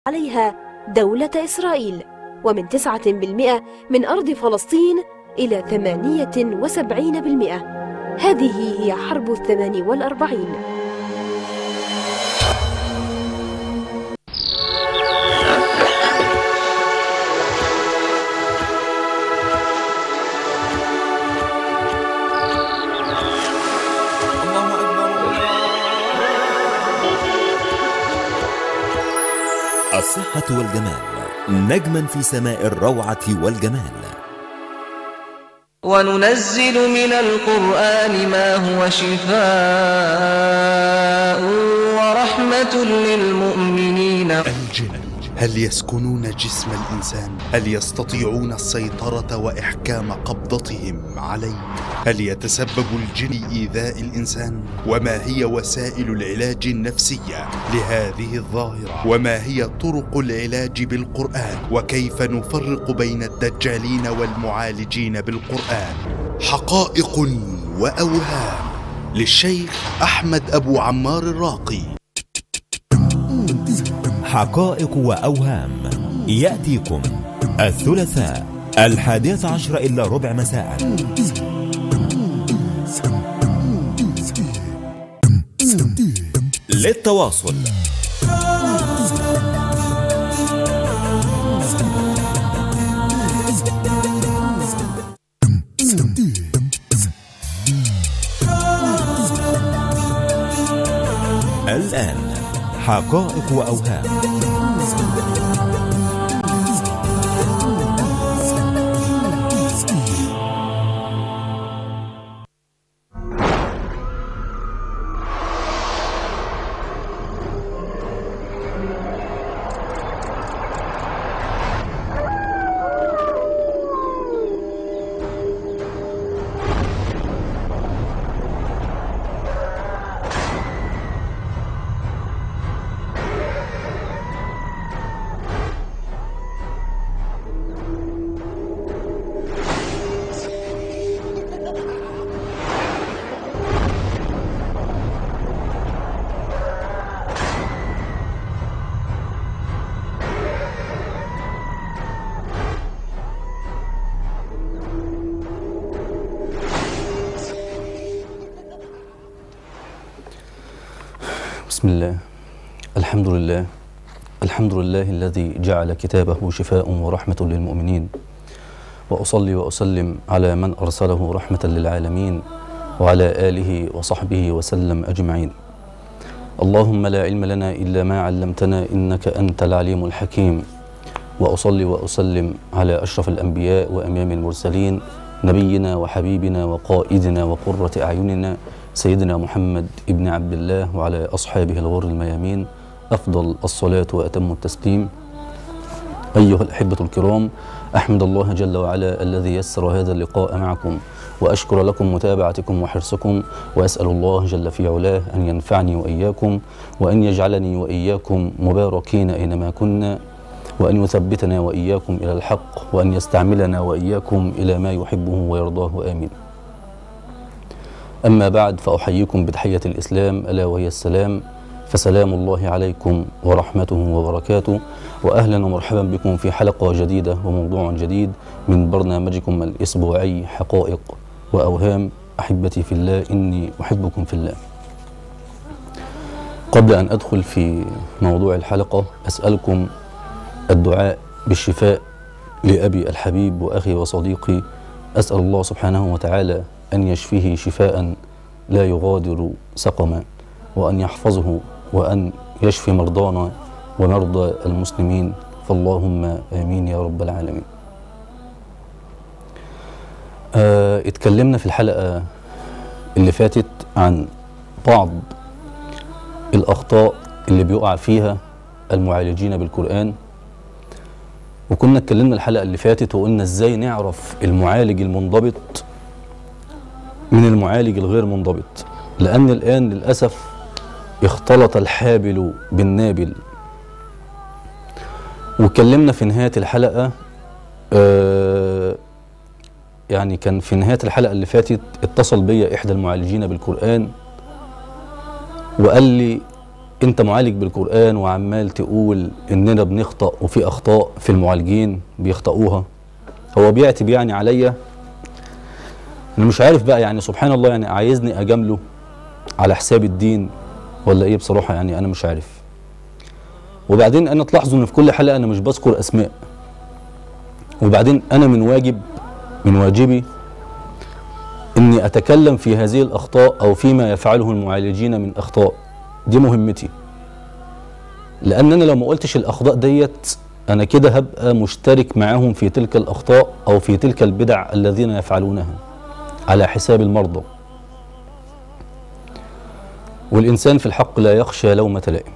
عليها دولة إسرائيل ومن 9% من أرض فلسطين إلى 78% هذه هي حرب الثمان والأربعين الله أكبر الصحة والجمال نجما في سماء الروعة والجمال وننزل من القرآن ما هو شفاء ورحمة للمؤمنين الجن هل يسكنون جسم الإنسان؟ هل يستطيعون السيطرة وإحكام قبضتهم عليه؟ هل يتسبب الجن إيذاء الإنسان؟ وما هي وسائل العلاج النفسية لهذه الظاهرة؟ وما هي طرق العلاج بالقرآن؟ وكيف نفرق بين الدجالين والمعالجين بالقرآن؟ حقائق وأوهام للشيخ أحمد أبو عمار الراقي حقائق وأوهام يأتيكم الثلاثاء الحادية عشر إلا ربع مساء للتواصل الآن حقائق وأوهام بسم الله الحمد لله الحمد لله الذي جعل كتابه شفاء ورحمة للمؤمنين وأصلي وأسلم على من أرسله رحمة للعالمين وعلى آله وصحبه وسلم أجمعين اللهم لا علم لنا إلا ما علمتنا إنك أنت العليم الحكيم وأصلي وأسلم على أشرف الأنبياء وأمام المرسلين نبينا وحبيبنا وقائدنا وقرة أعيننا سيدنا محمد ابن عبد الله وعلى أصحابه الغر الميامين أفضل الصلاة وأتم التسليم أيها الأحبة الكرام أحمد الله جل وعلا الذي يسر هذا اللقاء معكم وأشكر لكم متابعتكم وحرصكم وأسأل الله جل في علاه أن ينفعني وإياكم وأن يجعلني وإياكم مباركين أينما كنا وأن يثبتنا وإياكم إلى الحق وأن يستعملنا وإياكم إلى ما يحبه ويرضاه آمين أما بعد فأحييكم بتحية الإسلام ألا وهي السلام فسلام الله عليكم ورحمته وبركاته وأهلا ومرحبا بكم في حلقة جديدة وموضوع جديد من برنامجكم الأسبوعي حقائق وأوهام أحبتي في الله إني أحبكم في الله قبل أن أدخل في موضوع الحلقة أسألكم الدعاء بالشفاء لأبي الحبيب وأخي وصديقي أسأل الله سبحانه وتعالى أن يشفيه شفاء لا يغادر سقما وأن يحفظه وأن يشفي مرضانا ومرضى المسلمين فاللهم آمين يا رب العالمين آه اتكلمنا في الحلقة اللي فاتت عن بعض الأخطاء اللي بيقع فيها المعالجين بالقرآن وكنا اتكلمنا الحلقة اللي فاتت وقلنا ازاي نعرف المعالج المنضبط من المعالج الغير منضبط لأن الآن للأسف اختلط الحابل بالنابل واتكلمنا في نهاية الحلقة آه يعني كان في نهاية الحلقة اللي فاتت اتصل بيا إحدى المعالجين بالقرآن وقال لي انت معالج بالقرآن وعمال تقول اننا بنخطأ وفي اخطاء في المعالجين بيخطئوها هو بيعتب يعني عليا انا مش عارف بقى يعني سبحان الله يعني عايزني اجامله على حساب الدين ولا ايه بصراحة يعني انا مش عارف وبعدين انا تلاحظوا ان في كل حلقة انا مش بذكر اسماء وبعدين انا من واجب من واجبي اني اتكلم في هذه الاخطاء او فيما يفعله المعالجين من اخطاء دي مهمتي لان انا لو ما قلتش الاخطاء ديت انا كده هبقى مشترك معاهم في تلك الاخطاء او في تلك البدع الذين يفعلونها على حساب المرضى والانسان في الحق لا يخشى لومة لائم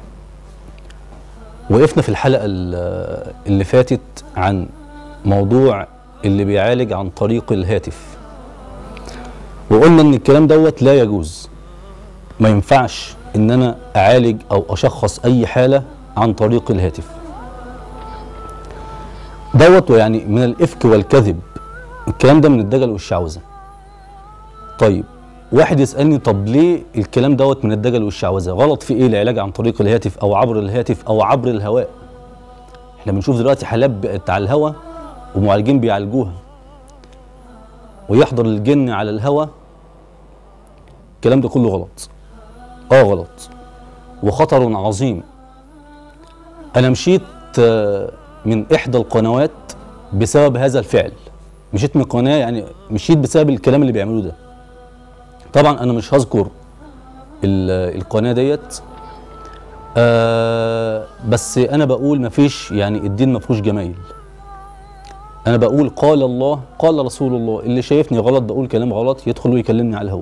وقفنا في الحلقة ال- اللي فاتت عن موضوع اللي بيعالج عن طريق الهاتف وقلنا ان الكلام دوت لا يجوز ما ينفعش ان انا اعالج او اشخص اي حاله عن طريق الهاتف دوت يعني من الافك والكذب الكلام ده من الدجل والشعوذه طيب واحد يسالني طب ليه الكلام دوت من الدجل والشعوذه غلط في ايه العلاج عن طريق الهاتف او عبر الهاتف او عبر الهواء احنا بنشوف دلوقتي حالات بقت على الهواء ومعالجين بيعالجوها ويحضر الجن على الهواء الكلام ده كله غلط اه غلط وخطر عظيم انا مشيت آه، من احدى القنوات بسبب هذا الفعل مشيت من قناه يعني مشيت بسبب الكلام اللي بيعملوه ده طبعا انا مش هذكر ال- القناه ديت آه بس انا بقول مفيش يعني الدين مفيهوش جمايل انا بقول قال الله قال رسول الله اللي شايفني غلط بقول كلام غلط يدخل ويكلمني على الهوا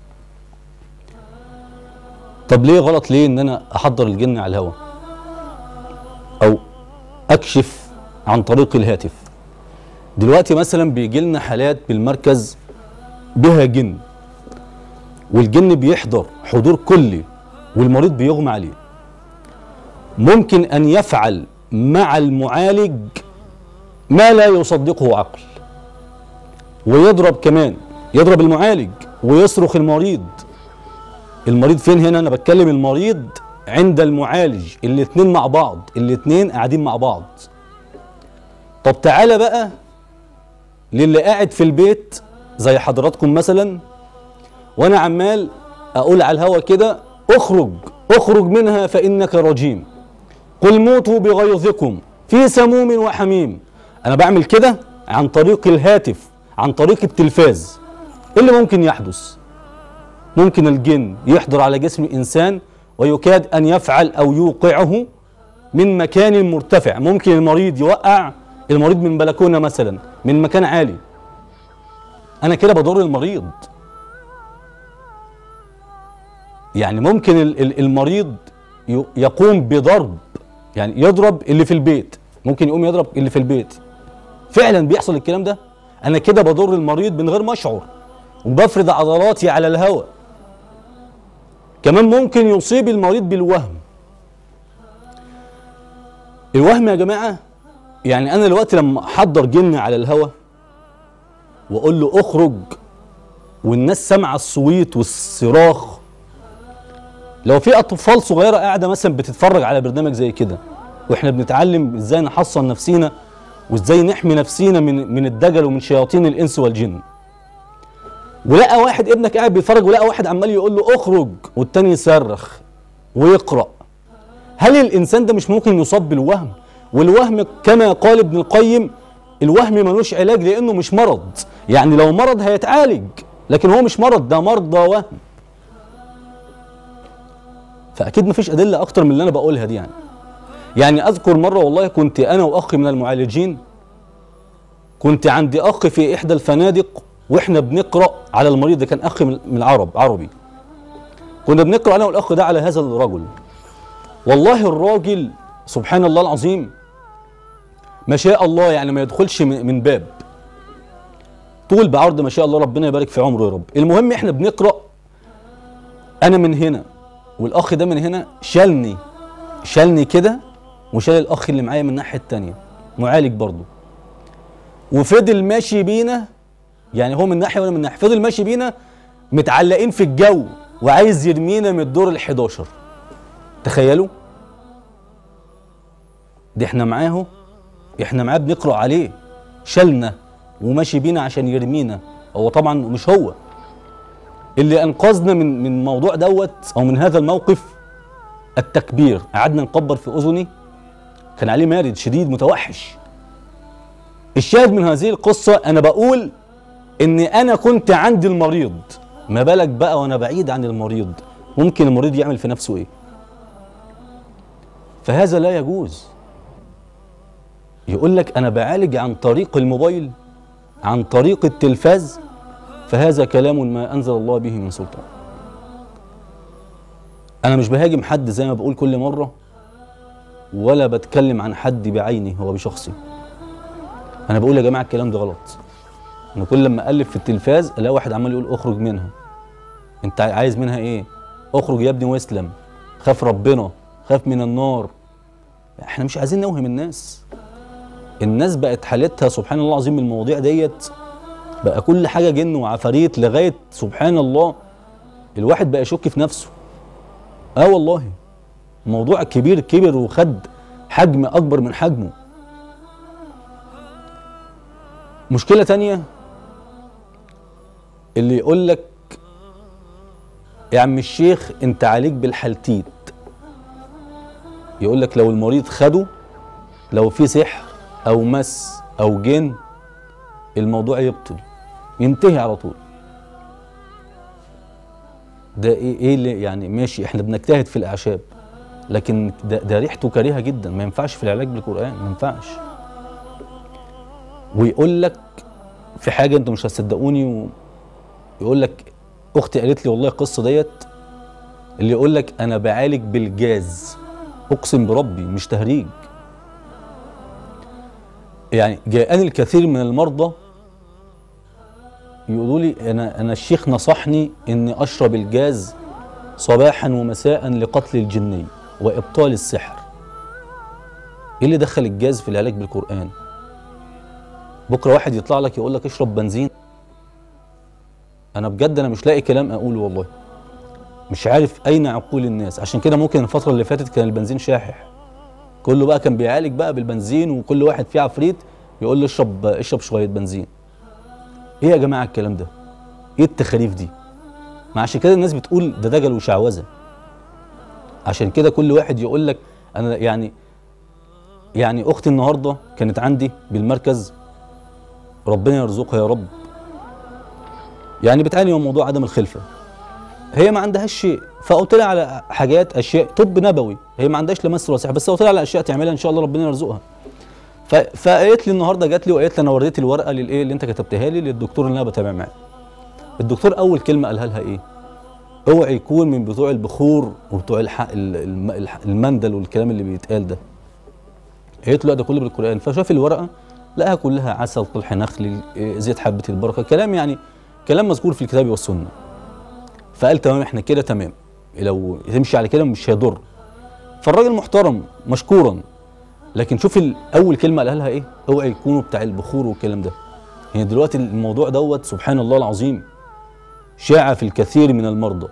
طب ليه غلط ليه ان انا احضر الجن على الهوا او اكشف عن طريق الهاتف دلوقتي مثلا بيجي لنا حالات بالمركز بها جن والجن بيحضر حضور كلي والمريض بيغمى عليه ممكن ان يفعل مع المعالج ما لا يصدقه عقل ويضرب كمان يضرب المعالج ويصرخ المريض المريض فين هنا انا بتكلم المريض عند المعالج الاتنين مع بعض الاتنين قاعدين مع بعض طب تعالى بقى للي قاعد في البيت زي حضراتكم مثلا وانا عمال اقول على الهوا كده اخرج اخرج منها فانك رجيم قل موتوا بغيظكم في سموم وحميم انا بعمل كده عن طريق الهاتف عن طريق التلفاز ايه اللي ممكن يحدث ممكن الجن يحضر على جسم الانسان ويكاد ان يفعل او يوقعه من مكان مرتفع ممكن المريض يوقع المريض من بلكونه مثلا من مكان عالي انا كده بضر المريض يعني ممكن ال- ال- المريض ي- يقوم بضرب يعني يضرب اللي في البيت ممكن يقوم يضرب اللي في البيت فعلا بيحصل الكلام ده انا كده بضر المريض من غير ما اشعر وبفرد عضلاتي على الهواء كمان ممكن يصيب المريض بالوهم الوهم يا جماعه يعني انا دلوقتي لما احضر جن على الهواء واقول له اخرج والناس سامعه الصويت والصراخ لو في اطفال صغيره قاعده مثلا بتتفرج على برنامج زي كده واحنا بنتعلم ازاي نحصن نفسينا وازاي نحمي نفسينا من من الدجل ومن شياطين الانس والجن ولقى واحد ابنك قاعد بيتفرج ولقى واحد عمال يقول له اخرج والتاني يصرخ ويقرا هل الانسان ده مش ممكن يصاب بالوهم والوهم كما قال ابن القيم الوهم ملوش علاج لانه مش مرض يعني لو مرض هيتعالج لكن هو مش مرض ده مرضى وهم فاكيد مفيش ادله اكتر من اللي انا بقولها دي يعني يعني اذكر مره والله كنت انا واخي من المعالجين كنت عندي اخ في احدى الفنادق واحنا بنقرا على المريض ده كان اخ من من العرب عربي كنا بنقرا انا والاخ ده على هذا الرجل والله الراجل سبحان الله العظيم ما شاء الله يعني ما يدخلش من من باب طول بعرض ما شاء الله ربنا يبارك في عمره يا رب المهم احنا بنقرا انا من هنا والاخ ده من هنا شالني شالني كده وشال الاخ اللي معايا من الناحيه التانية معالج برضه وفضل ماشي بينا يعني هو من ناحيه وانا من ناحيه فضل ماشي بينا متعلقين في الجو وعايز يرمينا من الدور ال 11 تخيلوا دي احنا معاه احنا معاه بنقرا عليه شالنا وماشي بينا عشان يرمينا هو طبعا مش هو اللي انقذنا من من الموضوع دوت او من هذا الموقف التكبير قعدنا نكبر في اذني كان عليه مارد شديد متوحش الشاهد من هذه القصه انا بقول ان انا كنت عند المريض ما بالك بقى وانا بعيد عن المريض ممكن المريض يعمل في نفسه ايه فهذا لا يجوز يقول لك انا بعالج عن طريق الموبايل عن طريق التلفاز فهذا كلام ما انزل الله به من سلطان انا مش بهاجم حد زي ما بقول كل مره ولا بتكلم عن حد بعيني هو بشخصي انا بقول يا جماعه الكلام ده غلط انا كل لما اقلب في التلفاز الاقي واحد عمال يقول اخرج منها انت عايز منها ايه اخرج يا ابني واسلم خاف ربنا خاف من النار احنا مش عايزين نوهم الناس الناس بقت حالتها سبحان الله العظيم المواضيع ديت بقى كل حاجه جن وعفاريت لغايه سبحان الله الواحد بقى يشك في نفسه اه والله موضوع كبير كبر وخد حجم اكبر من حجمه مشكله تانية اللي يقول لك يا عم الشيخ انت عليك بالحالتيت يقول لك لو المريض خده لو في سحر او مس او جن الموضوع يبطل ينتهي على طول ده ايه ايه اللي يعني ماشي احنا بنجتهد في الاعشاب لكن ده, ده ريحته كريهه جدا ما ينفعش في العلاج بالقران ما ينفعش ويقول لك في حاجه انتوا مش هتصدقوني ويقول لك اختي قالت لي والله القصه ديت اللي يقول لك انا بعالج بالجاز اقسم بربي مش تهريج يعني جاءني الكثير من المرضى يقولوا لي انا انا الشيخ نصحني اني اشرب الجاز صباحا ومساء لقتل الجني وابطال السحر ايه اللي دخل الجاز في العلاج بالقران بكره واحد يطلع لك يقول لك اشرب بنزين انا بجد انا مش لاقي كلام اقوله والله مش عارف اين عقول الناس عشان كده ممكن الفتره اللي فاتت كان البنزين شاحح كله بقى كان بيعالج بقى بالبنزين وكل واحد فيه عفريت يقول له اشرب اشرب شويه بنزين ايه يا جماعه الكلام ده ايه التخاريف دي ما عشان كده الناس بتقول ده دجل وشعوذه عشان كده كل واحد يقول لك انا يعني يعني اختي النهارده كانت عندي بالمركز ربنا يرزقها يا رب يعني بتعاني من موضوع عدم الخلفه هي ما عندهاش شيء فقلت لها على حاجات اشياء طب نبوي هي ما عندهاش لمس ولا سحر بس قلت لها على اشياء تعملها ان شاء الله ربنا يرزقها ف... فقالت لي النهارده جات لي وقالت لي انا وريت الورقه للايه اللي انت كتبتها لي للدكتور اللي انا بتابع معاه الدكتور اول كلمه قالها لها ايه اوعي يكون من بتوع البخور وبتوع الح... ال- الم... الح- المندل والكلام اللي بيتقال ده قالت له لا ده كله بالقران فشاف الورقه لقاها كلها عسل طلح نخل إيه، زيت حبه البركه كلام يعني كلام مذكور في الكتاب والسنه فقال تمام احنا كده تمام لو تمشي على كده مش هيضر فالراجل محترم مشكورا لكن شوف ال- اول كلمه قالها لها ايه اوعي يكونوا بتاع البخور والكلام ده يعني دلوقتي الموضوع دوت سبحان الله العظيم شاع في الكثير من المرضى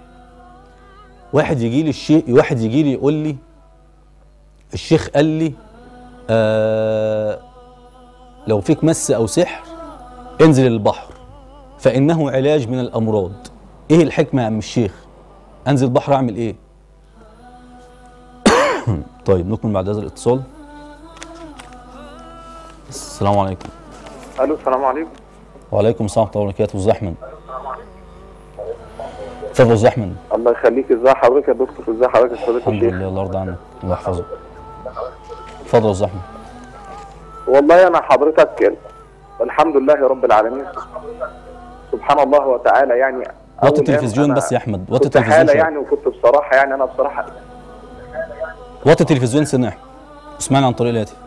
واحد يجي لي الشيء واحد يجي لي يقول لي الشيخ قال لي آه لو فيك مس او سحر انزل البحر فانه علاج من الامراض ايه الحكمه يا عم الشيخ انزل البحر اعمل ايه طيب نكمل بعد هذا الاتصال السلام عليكم الو السلام عليكم وعليكم السلام ورحمه الله وبركاته استاذ احمد اتفضل يا استاذ احمد الله يخليك ازي حضرتك يا دكتور ازي حضرتك يا صديقي الحمد الشيخ لله الله يرضى عنك الله يحفظك اتفضل يا استاذ احمد والله انا حضرتك الحمد لله رب العالمين سبحان الله وتعالى يعني وطي أول ما التلفزيون أنا بس يا احمد وطي كنت التلفزيون حالة شويه يعني وكنت بصراحه يعني انا بصراحه وطي التلفزيون سنة يا احمد اسمعني عن طريق الهاتف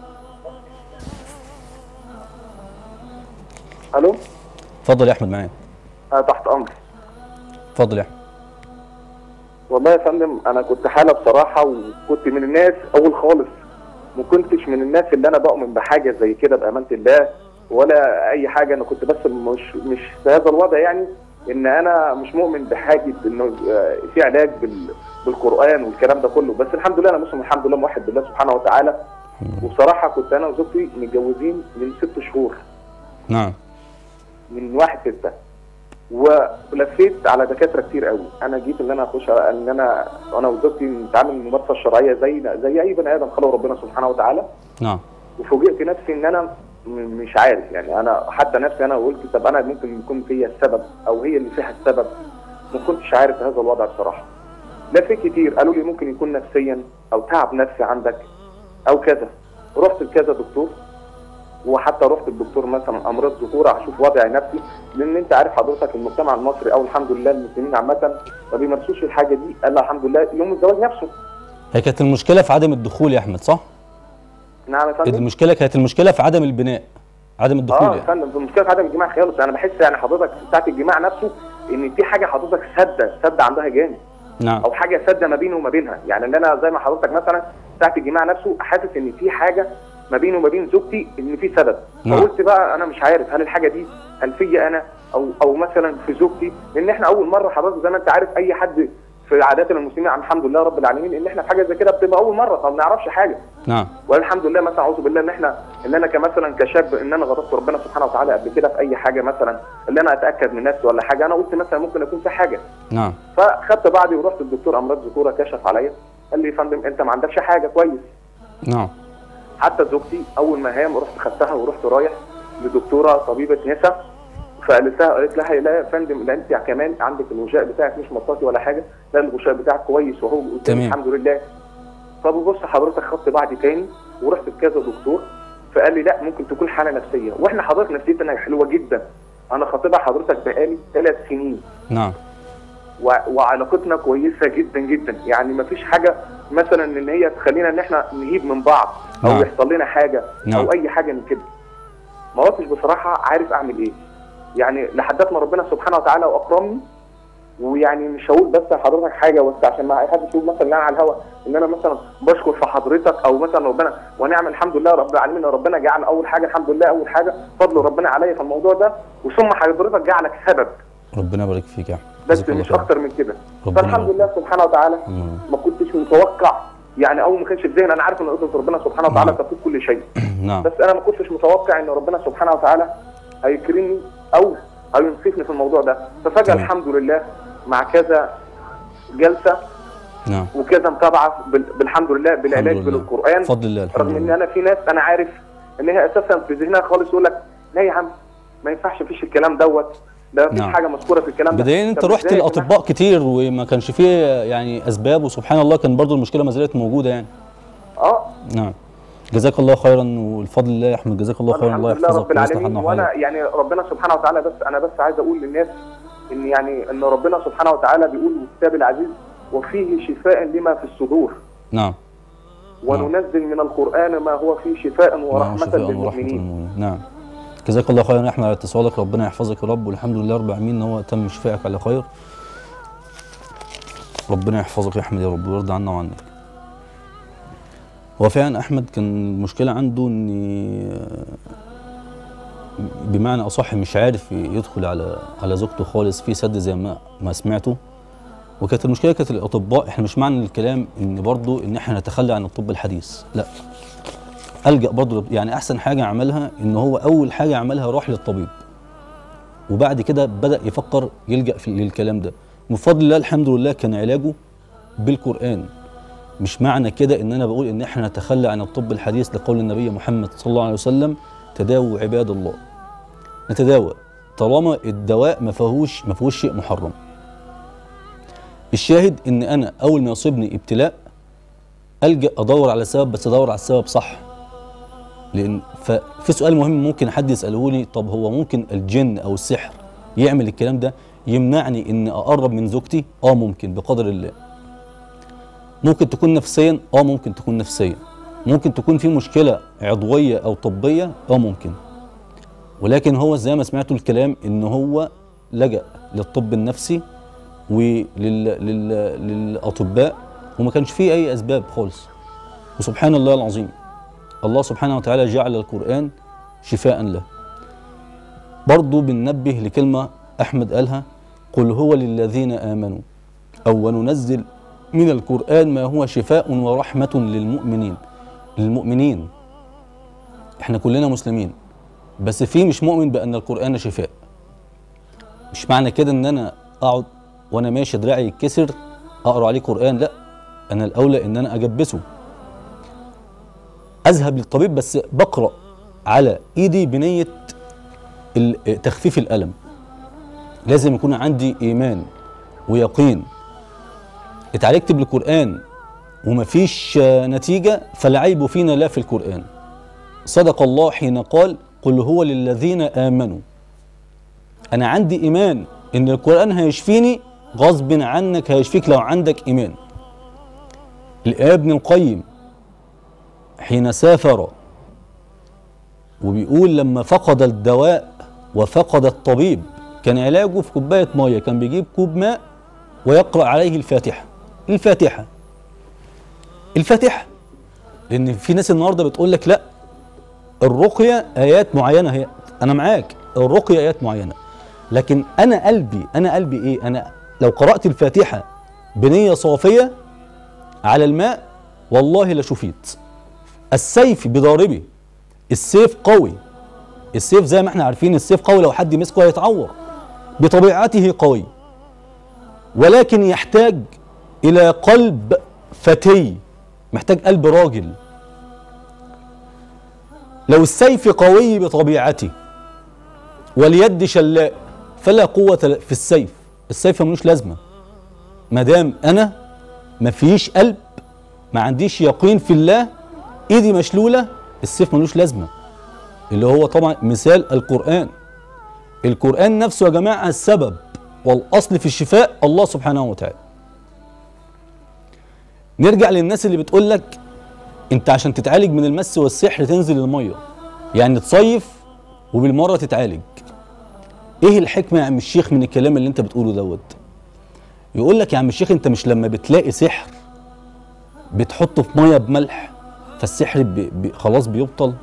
الو اتفضل يا احمد معايا انا تحت امر اتفضل يا احمد والله يا فندم انا كنت حاله بصراحه وكنت من الناس اول خالص ما كنتش من الناس اللي انا بؤمن بحاجه زي كده بامانه الله ولا اي حاجه انا كنت بس مش مش في هذا الوضع يعني ان انا مش مؤمن بحاجه انه آه، في علاج بال بالقران والكلام ده كله بس الحمد لله انا مسلم الحمد لله موحد بالله سبحانه وتعالى وبصراحه كنت انا وزوجتي متجوزين من ست شهور نعم من واحد ستة ولفيت على دكاتره كتير قوي انا جيت ان انا اخش على- ان انا انا وزوجتي نتعامل الممارسه الشرعيه زي زي اي بني ادم خلقه ربنا سبحانه وتعالى نعم وفوجئت نفسي ان انا م- مش عارف يعني انا حتى نفسي انا قلت طب انا ممكن يكون فيا السبب او هي اللي فيها السبب ما كنتش عارف هذا الوضع بصراحه لفيت كتير قالوا لي ممكن يكون نفسيا او تعب نفسي عندك او كذا رحت لكذا دكتور وحتى رحت الدكتور مثلا امراض ذكوره اشوف وضعي نفسي لان انت عارف حضرتك المجتمع المصري او الحمد لله المسلمين عامه ما بيمارسوش الحاجه دي الا الحمد لله يوم الزواج نفسه هي كانت المشكله في عدم الدخول يا احمد صح نعم يا كانت فندم المشكله كانت المشكله في عدم البناء عدم الدخول اه يا يعني. فندم المشكله في عدم الجماع خالص انا بحس يعني حضرتك ساعه الجماع نفسه ان في حاجه حضرتك سده سده عندها جامد نعم او حاجه سده ما بينه وما بينها يعني ان انا زي ما حضرتك مثلا ساعه الجماع نفسه حاسس ان في حاجه ما بينه وما بين زوجتي ان في سبب نعم. فقلت بقى انا مش عارف هل الحاجه دي هل فيا انا او او مثلا في زوجتي لان احنا اول مره حضرتك زي ما انت عارف اي حد في عاداتنا المسلمين الحمد لله رب العالمين ان احنا في حاجه زي كده بتبقى اول مره فما نعرفش حاجه نعم والحمد لله مثلا اعوذ بالله ان احنا ان انا كمثلا كشاب ان انا غضبت ربنا سبحانه وتعالى قبل كده في اي حاجه مثلا اللي انا اتاكد من نفسي ولا حاجه انا قلت مثلا ممكن يكون في حاجه نعم فخدت بعضي ورحت الدكتور امراض ذكوره كشف عليا قال لي يا فندم انت ما عندكش حاجه كويس نعم حتى زوجتي اول ما هام رحت خدتها ورحت رايح لدكتوره طبيبه نساء فقالت لها قالت لها لا يا فندم ده انت كمان عندك الغشاء بتاعك مش مطاطي ولا حاجه لا الغشاء بتاعك كويس وهو قلت تمام. لي الحمد لله فببص حضرتك خدت بعضي تاني ورحت لكذا دكتور فقال لي لا ممكن تكون حاله نفسيه واحنا حضرتك نفسيتنا حلوه جدا انا خاطبها حضرتك بقالي ثلاث سنين نعم و- وعلاقتنا كويسه جدا جدا يعني ما فيش حاجه مثلا ان هي تخلينا ان احنا نهيب من بعض او نعم. يحصل لنا حاجه نعم. او اي حاجه من كده ما كنتش بصراحه عارف اعمل ايه يعني لحد ما ربنا سبحانه وتعالى واكرمني ويعني مش هقول بس حضرتك حاجه بس عشان ما اي حد يقول مثلا لا على الهوا ان انا مثلا بشكر في حضرتك او مثلا ربنا ونعم الحمد لله رب العالمين ربنا جعل اول حاجه الحمد لله اول حاجه فضل ربنا عليا في الموضوع ده وثم حضرتك جعلك سبب ربنا يبارك فيك يا احمد بس جزاك الله مش خير. اكتر من كده ربنا فالحمد يبارك. لله سبحانه وتعالى مم. ما كنتش متوقع يعني اول ما كانش في ذهني انا عارف ان قدره ربنا سبحانه وتعالى نعم. تفوق كل شيء نعم بس انا ما كنتش متوقع ان ربنا سبحانه وتعالى هيكرمني او هينصفني في الموضوع ده ففجاه تمام. الحمد لله مع كذا جلسه نعم وكذا متابعه بال- بالحمد لله بالعلاج الحمد لله. بالقران بفضل الله الحمد رغم ان لله انا في ناس انا عارف ان هي اساسا في ذهنها خالص يقول لك لا يا عم ما ينفعش فيش الكلام دوت ده مفيش نعم. حاجه مذكوره في الكلام ده بدليل انت طب رحت إزاي يا جماعة؟ لاطباء كتير وما كانش فيه يعني اسباب وسبحان الله كان برضو المشكله ما زالت موجوده يعني اه نعم جزاك الله خيرا والفضل الله يا احمد جزاك الله خيرا الحمد الله لله يحفظك رب ويصلح العالمين عنا وانا حالك يعني ربنا سبحانه وتعالى بس انا بس عايز اقول للناس ان يعني ان ربنا سبحانه وتعالى بيقول في الكتاب العزيز وفيه شفاء لما في الصدور نعم وننزل من القران ما هو فيه شفاء نعم ورحمه شفاء ورحمه للمؤمنين للمؤمنين نعم جزاك الله خيرا يا احمد على اتصالك ربنا يحفظك يا رب والحمد لله رب العالمين ان هو تم شفائك على خير ربنا يحفظك يا احمد يا رب ويرضى عنا وعنك هو فعلا احمد كان المشكله عنده ان بمعنى اصح مش عارف يدخل على على زوجته خالص في سد زي ما ما سمعته وكانت المشكله كانت الاطباء احنا مش معنى الكلام ان برضو ان احنا نتخلى عن الطب الحديث لا الجا برضه يعني احسن حاجه عملها ان هو اول حاجه عملها راح للطبيب وبعد كده بدا يفكر يلجا في للكلام ده بفضل الله الحمد لله كان علاجه بالقران مش معنى كده ان انا بقول ان احنا نتخلى عن الطب الحديث لقول النبي محمد صلى الله عليه وسلم تداووا عباد الله نتداوى طالما الدواء ما فيهوش ما فيهوش شيء محرم الشاهد ان انا اول ما يصيبني ابتلاء الجا ادور على سبب بس ادور على السبب صح لان ففي سؤال مهم ممكن حد يساله لي طب هو ممكن الجن او السحر يعمل الكلام ده يمنعني ان اقرب من زوجتي اه ممكن بقدر الله ممكن تكون نفسيا اه ممكن تكون نفسيا ممكن تكون في مشكله عضويه او طبيه اه ممكن ولكن هو زي ما سمعتوا الكلام ان هو لجأ للطب النفسي وللاطباء وما كانش فيه اي اسباب خالص وسبحان الله العظيم الله سبحانه وتعالى جعل القرآن شفاء له برضو بننبه لكلمة أحمد قالها قل هو للذين آمنوا أو وننزل من القرآن ما هو شفاء ورحمة للمؤمنين للمؤمنين احنا كلنا مسلمين بس في مش مؤمن بأن القرآن شفاء مش معنى كده ان انا اقعد وانا ماشي دراعي يتكسر اقرا عليه قرآن لا انا الاولى ان انا اجبسه اذهب للطبيب بس بقرا على ايدي بنيه ال- تخفيف الالم لازم يكون عندي ايمان ويقين اتعالجت بالقران ومفيش آه، نتيجه فالعيب فينا لا في القران صدق الله حين قال قل هو للذين امنوا انا عندي ايمان ان القران هيشفيني غصب عنك هيشفيك لو عندك ايمان ابن القيم حين سافر وبيقول لما فقد الدواء وفقد الطبيب كان علاجه في كوبايه ميه كان بيجيب كوب ماء ويقرا عليه الفاتحه الفاتحه الفاتحه لان في ناس النهارده بتقول لك لا الرقيه ايات معينه هي انا معاك الرقيه ايات معينه لكن انا قلبي انا قلبي ايه انا لو قرات الفاتحه بنيه صافيه على الماء والله لشفيت السيف بضاربه السيف قوي السيف زي ما احنا عارفين السيف قوي لو حد مسكه هيتعور بطبيعته قوي ولكن يحتاج الى قلب فتي محتاج قلب راجل لو السيف قوي بطبيعته واليد شلاء فلا قوة في السيف السيف ملوش لازمة ما دام أنا مفيش قلب ما عنديش يقين في الله ايدي مشلولة السيف ملوش لازمة اللي هو طبعا مثال القرآن القرآن نفسه يا جماعة السبب والأصل في الشفاء الله سبحانه وتعالى نرجع للناس اللي بتقول لك انت عشان تتعالج من المس والسحر تنزل المية يعني تصيف وبالمرة تتعالج ايه الحكمة يا عم الشيخ من الكلام اللي انت بتقوله دوت يقول لك يا عم الشيخ انت مش لما بتلاقي سحر بتحطه في ميه بملح فالسحر بي بي خلاص بيبطل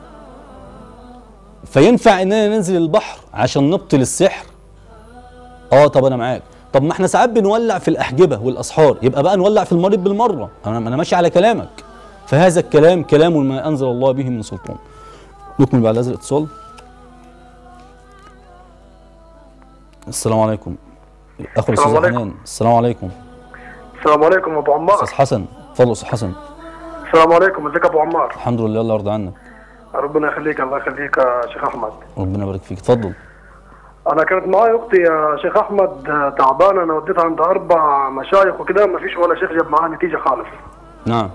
فينفع اننا ننزل البحر عشان نبطل السحر اه طب انا معاك طب ما احنا ساعات بنولع في الاحجبه والاسحار يبقى بقى نولع في المريض بالمره انا انا ماشي على كلامك فهذا الكلام كلام ما انزل الله به من سلطان نكمل بعد هذا الاتصال السلام عليكم اخو السلام الاستاذ عليكم. حنان السلام عليكم السلام عليكم ابو عمار استاذ حسن اتفضل استاذ حسن السلام عليكم ازيك يا ابو عمار الحمد لله الله يرضى عنك ربنا يخليك الله يخليك يا شيخ احمد ربنا يبارك فيك اتفضل انا كانت معايا اختي يا شيخ احمد آه، تعبانه انا وديتها عند اربع مشايخ وكده ما فيش ولا شيخ جاب معاها نتيجه خالص نعم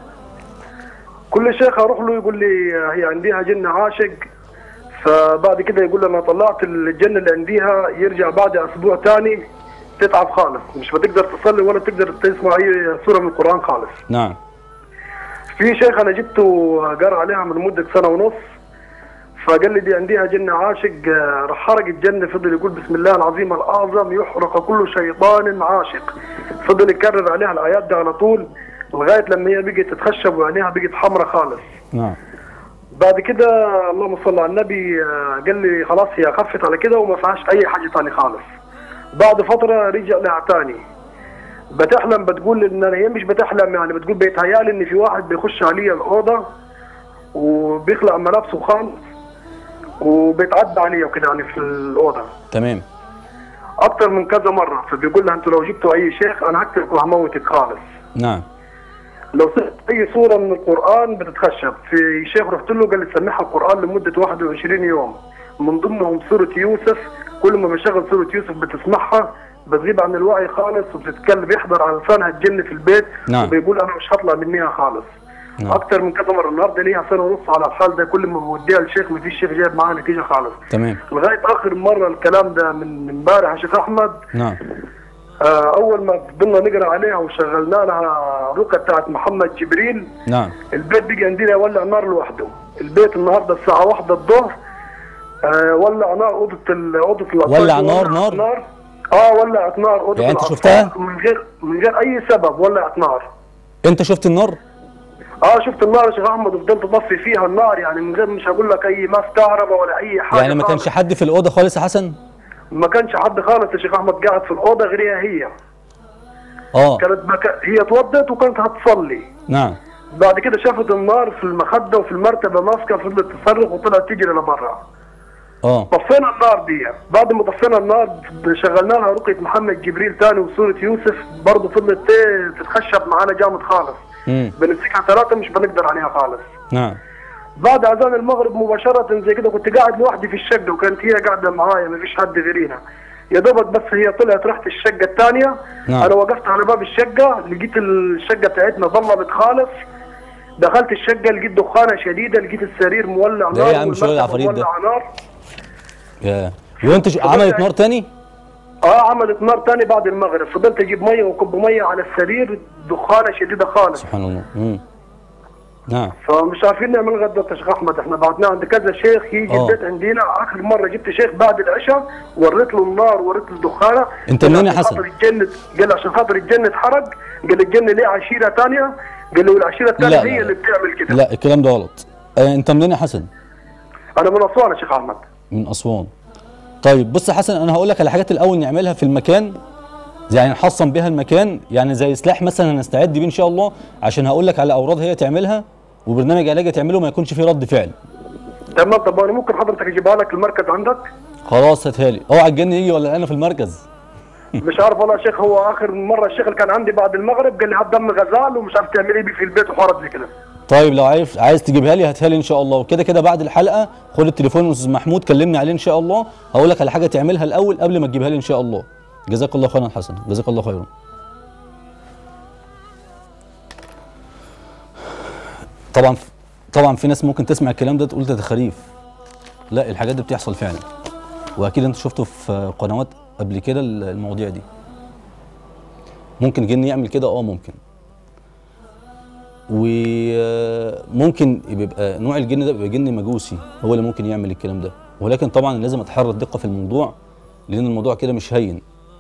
كل شيخ اروح له يقول لي آه، هي عندها جن عاشق فبعد كده يقول لي انا طلعت الجن اللي عندها يرجع بعد اسبوع تاني تتعب خالص مش بتقدر تصلي ولا تقدر تسمع اي سوره من القران خالص نعم في شيخ انا جبته قرا عليها من مده سنه ونص فقال لي دي عندها جن عاشق آه، راح حرق الجن فضل يقول بسم الله العظيم الاعظم يحرق كل شيطان عاشق فضل يكرر عليها الايات دي على طول لغايه لما هي بقت تتخشب وعينيها بقت حمراء خالص نعم بعد كده اللهم صل على النبي آه، قال لي خلاص هي خفت على كده وما فيهاش اي حاجه ثاني خالص بعد فتره رجع لها تاني بتحلم بتقول ان أنا- هي مش بتحلم يعني بتقول بيتهيالي ان في واحد بيخش علي الاوضه وبيخلع ملابسه خالص وبيتعدى عليا وكده يعني في الاوضه تمام اكتر من كذا مره فبيقول لها انتوا لو جبتوا اي شيخ انا هقتلك وهموتك خالص نعم لو سمعت اي سوره من القران بتتخشب في شيخ رحت له قال لي سمعها القران لمده 21 يوم من ضمنهم سوره يوسف كل ما بشغل سوره يوسف بتسمعها بتغيب عن الوعي خالص وبتتكلم بيحضر على لسانها الجن في البيت نعم. وبيقول انا مش هطلع منها خالص نعم. اكتر من كذا مره النهارده ليها سنه ونص على الحال ده كل ما بوديها للشيخ ما فيش شيخ جايب معاها نتيجه خالص تمام لغايه اخر مره الكلام ده من من امبارح يا شيخ احمد نعم آه اول ما فضلنا نقرا عليها وشغلنا لها رقى بتاعت محمد جبريل نعم البيت بيجي عندنا يولع نار لوحده البيت النهارده الساعه واحدة الظهر آه ولع نار اوضه ال- اوضه الاطفال ولع دي نار- ولعت نار؟ اه ولعت نار اوضه يعني أنت الأطفال شفتها؟ من غير من غير اي سبب ولعت نار انت شفت النار اه شفت النار يا شيخ احمد وفضلت اطفي فيها النار يعني من غير مش هقول لك اي ماس كهرباء ولا اي حاجه يعني ما كانش خالص. حد في الاوضه خالص يا حسن ما كانش حد خالص يا شيخ احمد قاعد في الاوضه غير هي هي اه كانت مكا... هي اتوضت وكانت هتصلي نعم بعد كده شافت النار في المخده وفي المرتبه ماسكه فضلت تصرخ وطلعت تجري لبرا اه طفينا النار دي بعد ما طفينا النار شغلنا لها رقيه محمد جبريل تاني وسوره يوسف برضه فضلت ت- تتخشب معانا جامد خالص امم بنمسكها ثلاثه مش بنقدر عليها خالص نعم بعد اذان المغرب مباشره زي كده كنت قاعد لوحدي في الشقه وكانت هي قاعده معايا ما فيش حد غيرينا يا دوبك بس هي طلعت رحت الشقه الثانيه نعم. انا وقفت على باب الشقه لقيت الشقه بتاعتنا ظلمت خالص دخلت الشقه لقيت دخانه شديده لقيت السرير مولع ده نار إيه يا عم شغل والمكتب العفاريت ده؟ مولع نار يا وانت ش- عملت نار تاني اه عملت نار ثاني بعد المغرب فضلت اجيب ميه وكب ميه على السرير دخانه شديده خالص سبحان الله امم نعم فمش عارفين نعمل غدا يا شيخ احمد احنا بعتناه عند كذا شيخ يجي آه. البيت عندنا اخر مره جبت شيخ بعد العشاء وريت له النار وريت له الدخانه أنت قال منين يا عشان حسن؟ خاطر الجنة قال عشان خاطر الجنة اتحرق قال الجنة ليه عشيره ثانيه قال له العشيره الثانيه لا، هي لا. اللي بتعمل كده لا الكلام ده غلط آه انت منين يا حسن انا من اسوان يا شيخ احمد من اسوان طيب بص يا حسن انا هقول لك على حاجات الاول نعملها في المكان يعني نحصن بيها المكان يعني زي سلاح مثلا هنستعد بيه ان شاء الله عشان هقول لك على اوراد هي تعملها وبرنامج علاجي تعمله ما يكونش فيه رد فعل تمام طب انا ممكن حضرتك اجيبها لك المركز عندك خلاص هاتها لي اوعى الجن يجي ولا انا في المركز مش عارف والله يا شيخ هو اخر مره الشيخ اللي كان عندي بعد المغرب قال لي هات دم غزال ومش عارف تعمل ايه بيه في البيت وحوارات زي كده طيب لو عايز عايز تجيبها لي هاتها لي ان شاء الله وكده كده بعد الحلقه خد التليفون من استاذ محمود كلمني عليه ان شاء الله هقول لك على حاجه تعملها الاول قبل ما تجيبها لي ان شاء الله جزاك الله خيرا حسن جزاك الله خيرا طبعا طبعا في ناس ممكن تسمع الكلام ده تقول ده تخاريف لا الحاجات دي بتحصل فعلا واكيد انت شفته في قنوات قبل كده المواضيع دي ممكن جن يعمل كده اه ممكن وممكن بيبقى نوع الجن ده بيبقى جن مجوسي هو اللي ممكن يعمل الكلام ده ولكن طبعا لازم اتحرى الدقه في الموضوع لان الموضوع كده مش هين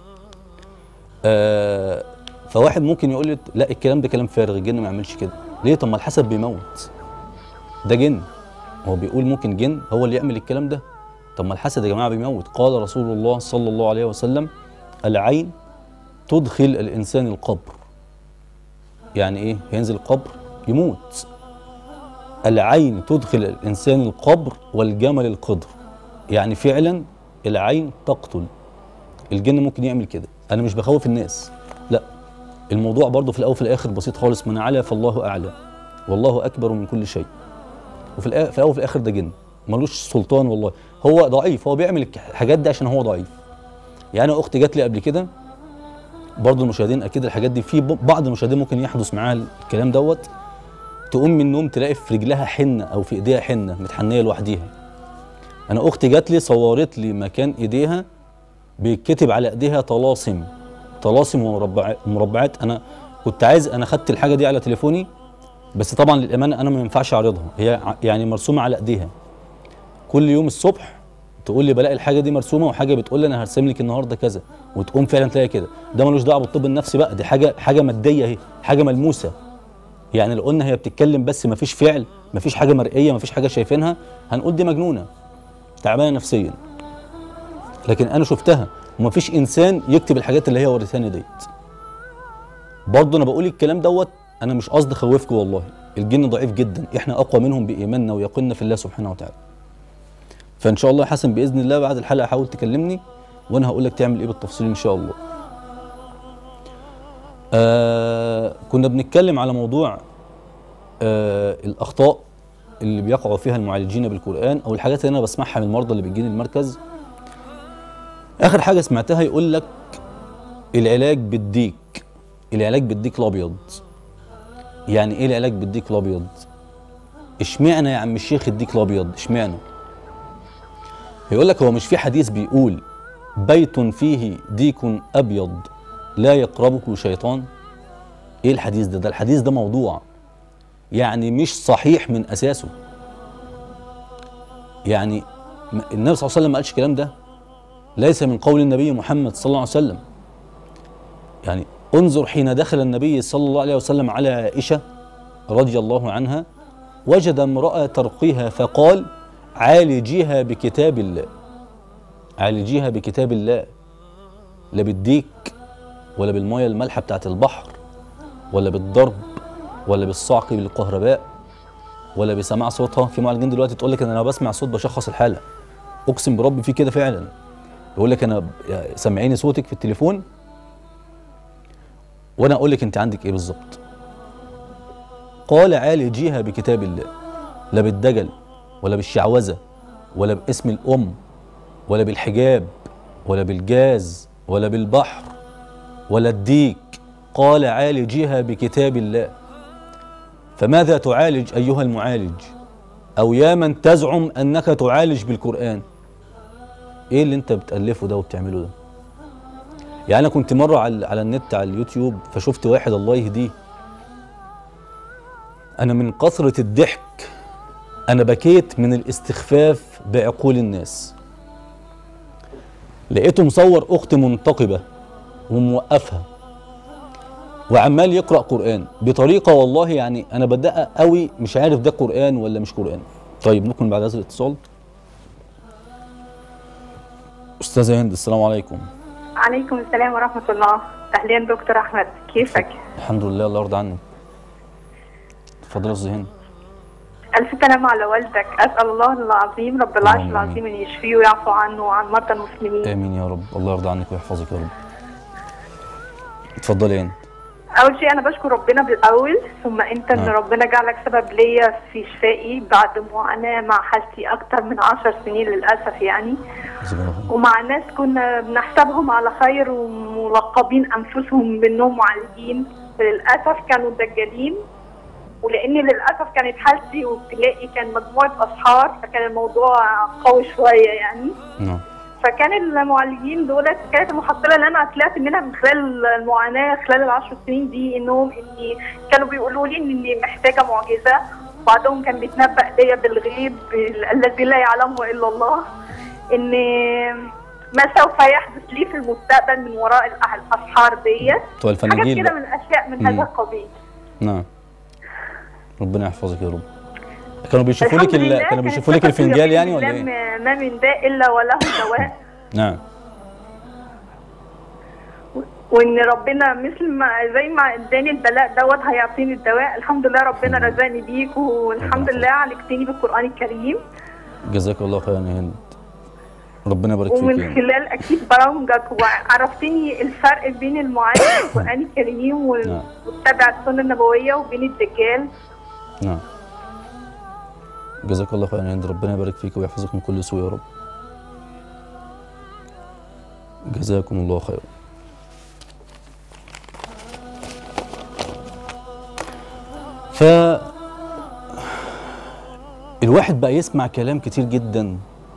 آه فواحد ممكن يقول لي لا الكلام ده كلام فارغ الجن ما يعملش كده ليه طب ما الحسد بيموت ده جن هو بيقول ممكن جن هو اللي يعمل الكلام ده طب ما الحسد يا جماعه بيموت قال رسول الله صلى الله عليه وسلم العين تدخل الانسان القبر يعني ايه هينزل القبر يموت العين تدخل الانسان القبر والجمل القدر يعني فعلا العين تقتل الجن ممكن يعمل كده انا مش بخوف الناس لا الموضوع برضه في الاول وفي الاخر بسيط خالص من على فالله اعلى والله اكبر من كل شيء وفي الآ- في الاول وفي الاخر ده جن ملوش سلطان والله هو ضعيف هو بيعمل الحاجات دي عشان هو ضعيف يعني اختي جات لي قبل كده برضه المشاهدين اكيد الحاجات دي في ب- بعض المشاهدين ممكن يحدث معاها الكلام دوت تقوم من النوم تلاقي في رجلها حنه او في ايديها حنه متحنيه لوحديها انا اختي جات لي صورت لي مكان ايديها بيتكتب على ايديها طلاسم طلاسم ومربعات مربعات انا كنت عايز انا خدت الحاجه دي على تليفوني بس طبعا للامانه انا ما ينفعش اعرضها هي ع- يعني مرسومه على ايديها كل يوم الصبح تقول لي بلاقي الحاجه دي مرسومه وحاجه بتقول لي انا هرسم لك النهارده كذا وتقوم فعلا تلاقي كده ده ملوش دعوه بالطب النفسي بقى دي حاجه حاجه ماديه اهي حاجه ملموسه يعني لو قلنا هي بتتكلم بس ما فيش فعل ما فيش حاجه مرئيه ما فيش حاجه شايفينها هنقول دي مجنونه تعبانه نفسيا لكن انا شفتها وما فيش انسان يكتب الحاجات اللي هي وريتهاني ديت برضه انا بقول الكلام دوت انا مش قصدي اخوفكم والله الجن ضعيف جدا احنا اقوى منهم بايماننا ويقيننا في الله سبحانه وتعالى فان شاء الله يا حسن باذن الله بعد الحلقه حاول تكلمني وانا هقول لك تعمل ايه بالتفصيل ان شاء الله آه كنا بنتكلم على موضوع آه الاخطاء اللي بيقعوا فيها المعالجين بالقران او الحاجات اللي انا بسمعها من المرضى اللي بيجيني المركز اخر حاجه سمعتها يقول لك العلاج بالديك العلاج بالديك الابيض يعني ايه العلاج بالديك الابيض اشمعنى يا عم الشيخ الديك الابيض اشمعنى يقول لك هو مش في حديث بيقول بيت فيه ديك ابيض لا يقربه شيطان ايه الحديث ده ده الحديث ده موضوع يعني مش صحيح من اساسه يعني م- النبي صلى الله عليه وسلم ما قالش الكلام ده ليس من قول النبي محمد صلى الله عليه وسلم يعني انظر حين دخل النبي صلى الله عليه وسلم على عائشه رضي الله عنها وجد امراه ترقيها فقال عالجيها بكتاب الله عالجيها بكتاب الله لا بالديك ولا بالميه المالحه بتاعت البحر ولا بالضرب ولا بالصعق بالكهرباء ولا بسماع صوتها في معالجين دلوقتي تقول لك انا لما بسمع صوت بشخص الحاله اقسم بربي في كده فعلا يقول لك انا ب- يعني سامعيني صوتك في التليفون وانا اقول لك انت عندك ايه بالظبط قال عالجيها بكتاب الله لا بالدجل ولا بالشعوذه ولا باسم الام ولا بالحجاب ولا بالجاز ولا بالبحر ولا الديك قال عالجيها بكتاب الله فماذا تعالج ايها المعالج او يا من تزعم انك تعالج بالقران ايه اللي انت بتالفه ده وبتعمله ده يعني انا كنت مره على على النت على اليوتيوب فشفت واحد الله يهديه انا من كثره الضحك انا بكيت من الاستخفاف بعقول الناس لقيته مصور اخت منتقبه وموقفها وعمال يقرا قران بطريقه والله يعني انا بدقق قوي مش عارف ده قران ولا مش قران طيب نكمل بعد هذا الاتصال استاذه هند السلام عليكم عليكم السلام ورحمة الله أهلين دكتور أحمد كيفك؟ الحمد لله الله يرضى عنك اتفضل يا استاذه هند ألف سلام على والدك أسأل الله العظيم رب العرش اللهم العظيم أن يشفيه ويعفو عنه وعن مرضى المسلمين امين يا رب الله يرضى عنك ويحفظك يا رب اتفضلي يا هند أول شيء أنا بشكر ربنا بالأول ثم أنت أن نعم. ربنا جعلك سبب ليا في شفائي بعد معاناة مع حالتي أكتر من عشر سنين للأسف يعني جزاك الله خير. ومع ناس كنا بنحسبهم على خير وملقبين انفسهم بانهم معالجين للاسف كانوا دجالين ولاني للاسف كانت حالتي وابتلائي كان مجموعه اسحار فكان الموضوع قوي شويه يعني نعم فكان المعالجين دولت كانت المحصله اللي انا طلعت منها من خلال المعاناه خلال العشر سنين دي انهم اني كانوا بيقولوا لي اني محتاجه معجزه بعضهم كان بيتنبأ ليا بالغيب ال- الذي لا يعلمه الا الله ان ما سوف يحدث لي في المستقبل من وراء الأح- الاسحار ديت بتوع حاجات الفناجيل كده بقى. من اشياء من مم. هذا القبيل نعم ربنا يحفظك يا رب كانوا بيشوفوا الحمد لك ال... لله كانوا كانت بيشوفوا لك ثقتي الفنجال ويقيني يعني ولا بالله ايه؟ ما- ما من داء الا وله دواء نعم وان ربنا مثل ما زي ما اداني البلاء دوت هيعطيني الدواء الحمد لله ربنا رزقني بيك والحمد لله عالجتني بالقران الكريم جزاك الله خيرا يا هند ربنا يبارك فيك ومن يعني. خلال اكيد برامجك وعرفتني الفرق بين المعالج والقران الكريم وال- نعم. واتبع السنه النبويه وبين الدجال نعم جزاك الله خيرا يا هند ربنا يبارك فيك ويحفظك من كل سوء يا رب جزاكم الله خيرا ف الواحد بقى يسمع كلام كتير جدا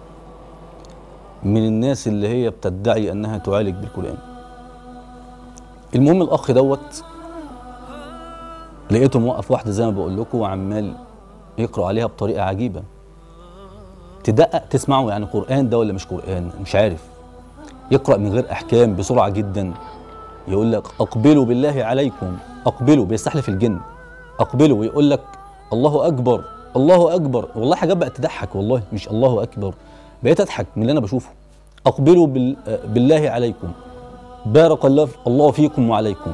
من الناس اللي هي بتدعي انها تعالج بالقران المهم الاخ دوت لقيته موقف واحده زي ما بقول لكم وعمال يقرا عليها بطريقه عجيبه تدقق تسمعه يعني قران ده ولا مش قران مش عارف يقرا من غير احكام بسرعه جدا يقول لك اقبلوا بالله عليكم اقبلوا بيستحلف الجن اقبلوا ويقول لك الله اكبر الله اكبر والله حاجات بقت تضحك والله مش الله اكبر بقيت اضحك من اللي انا بشوفه اقبلوا بال... بالله عليكم بارك الله الله فيكم وعليكم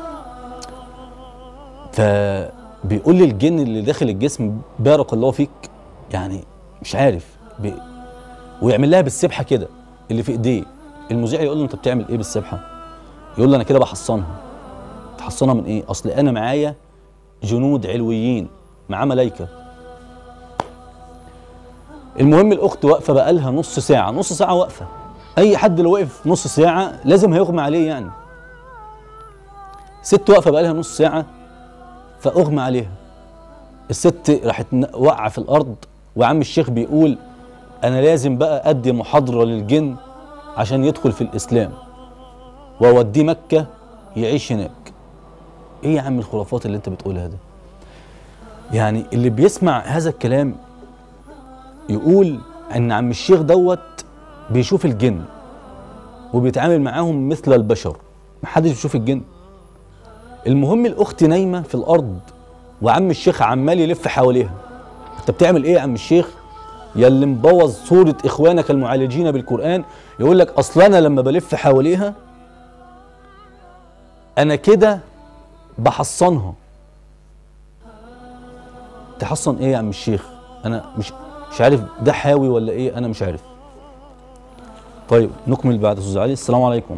فبيقول لي الجن اللي داخل الجسم بارك الله فيك يعني مش عارف بي ويعمل لها بالسبحه كده اللي في ايديه المذيع يقول له انت بتعمل ايه بالسبحه يقول له انا كده بحصنها تحصنها من ايه اصل انا معايا جنود علويين معاه ملايكه المهم الاخت واقفه بقالها نص ساعه نص ساعه واقفه اي حد لو وقف نص ساعه لازم هيغمى عليه يعني ست واقفه بقالها نص ساعه فاغمى عليها الست راحت ن- واقعه في الارض وعم الشيخ بيقول انا لازم بقى ادي محاضره للجن عشان يدخل في الاسلام واوديه مكه يعيش هناك ايه يا عم الخرافات اللي انت بتقولها ده يعني اللي بيسمع هذا الكلام يقول ان عم الشيخ دوت بيشوف الجن وبيتعامل معاهم مثل البشر محدش بيشوف الجن المهم الاخت نايمه في الارض وعم الشيخ عمال يلف حواليها انت بتعمل ايه يا عم الشيخ يا اللي مبوظ صوره اخوانك المعالجين بالقران يقول لك اصل انا لما بلف حواليها انا كده بحصنها تحصن ايه يا عم الشيخ انا مش مش عارف ده حاوي ولا ايه انا مش عارف طيب نكمل بعد استاذ علي السلام عليكم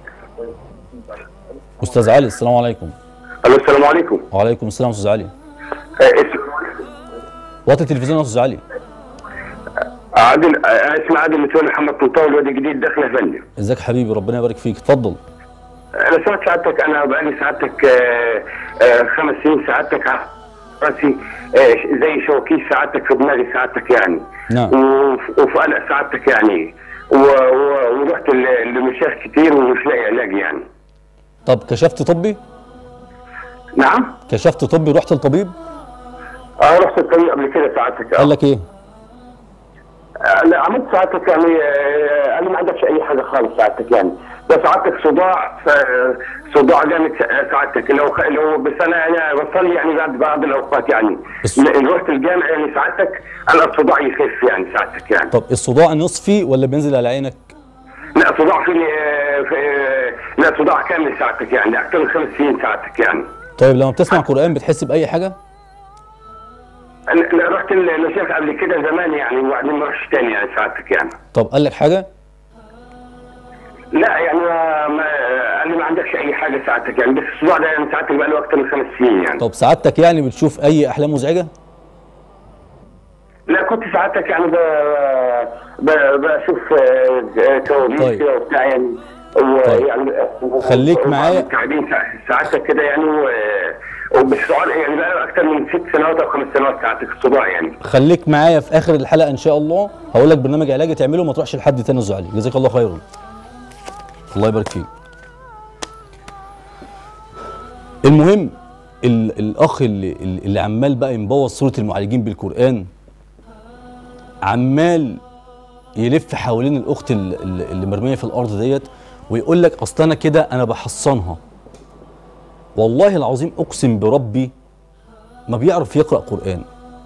استاذ علي السلام عليكم الو السلام عليكم وعليكم السلام استاذ علي آه، اسم وطي التلفزيون يا استاذ علي عادل آه، اسمي عادل متولي محمد طنطاوي وادي جديد داخل يا فندم ازيك حبيبي ربنا يبارك فيك اتفضل انا سمعت سعادتك انا بقالي سعادتك آه، آه، خمس سنين سعادتك على راسي آه، زي شوكيش سعادتك في دماغي سعادتك يعني نعم وف- وفي قلق سعادتك يعني و- و- ورحت ل- لمشايخ كتير ومش لاقي علاج يعني طب كشفت طبي نعم كشفت طبي رحت لطبيب اه رحت الطريق قبل كده سعادتك قال لك ايه آه، لا عملت سعادتك يعني آه، انا ما عندكش اي حاجه خالص سعادتك يعني ده سعادتك صداع ف- صداع جامد سع- سعادتك لو خ- لو بس انا انا بصلي يعني بعد بعض الاوقات يعني بس- ل- رحت الجامع يعني سعادتك انا الصداع يخف يعني سعادتك يعني طب الصداع نصفي ولا بينزل على عينك لا صداع في آه، في آه، لا صداع كامل سعادتك يعني اكثر من خمس سنين سعادتك يعني طيب لما بتسمع قرآن بتحس بأي حاجة انا أنا رحت للشيخ قبل كده زمان يعني وبعدين ما رحتش تاني يعني سعادتك يعني طب قال لك حاجة لا يعني ما ما انا ما عندكش اي حاجه سعادتك يعني بس الصداع ده يعني سعادتك بقى له اكثر من خمس سنين يعني طب سعادتك يعني بتشوف أي أحلام مزعجة لا كنت سعادتك يعني ب... ب... بشوف آه، آه، كوابيس طيب. كده وبتاع يعني و- طيب. يعني خليك معايا. تعبين سعادتك كده يعني و... وبالصداع يعني بقى له اكثر من ست سنوات او خمس سنوات سعادتك الصداع يعني خليك معايا في آخر الحلقة إن شاء الله هقول لك برنامج علاجي تعمله وما تروحش لحد تاني الزعلي جزاك الله خيرا الله يبارك فيك المهم ال- الأخ اللي, اللي عمال بقى يمبوظ صورة المعالجين بالقرآن عمال يلف حوالين الأخت ال- ال- اللي مرمية في الأرض ديت ويقول لك أصل أنا كده أنا بحصنها والله العظيم أقسم بربي ما بيعرف يقرأ قرآن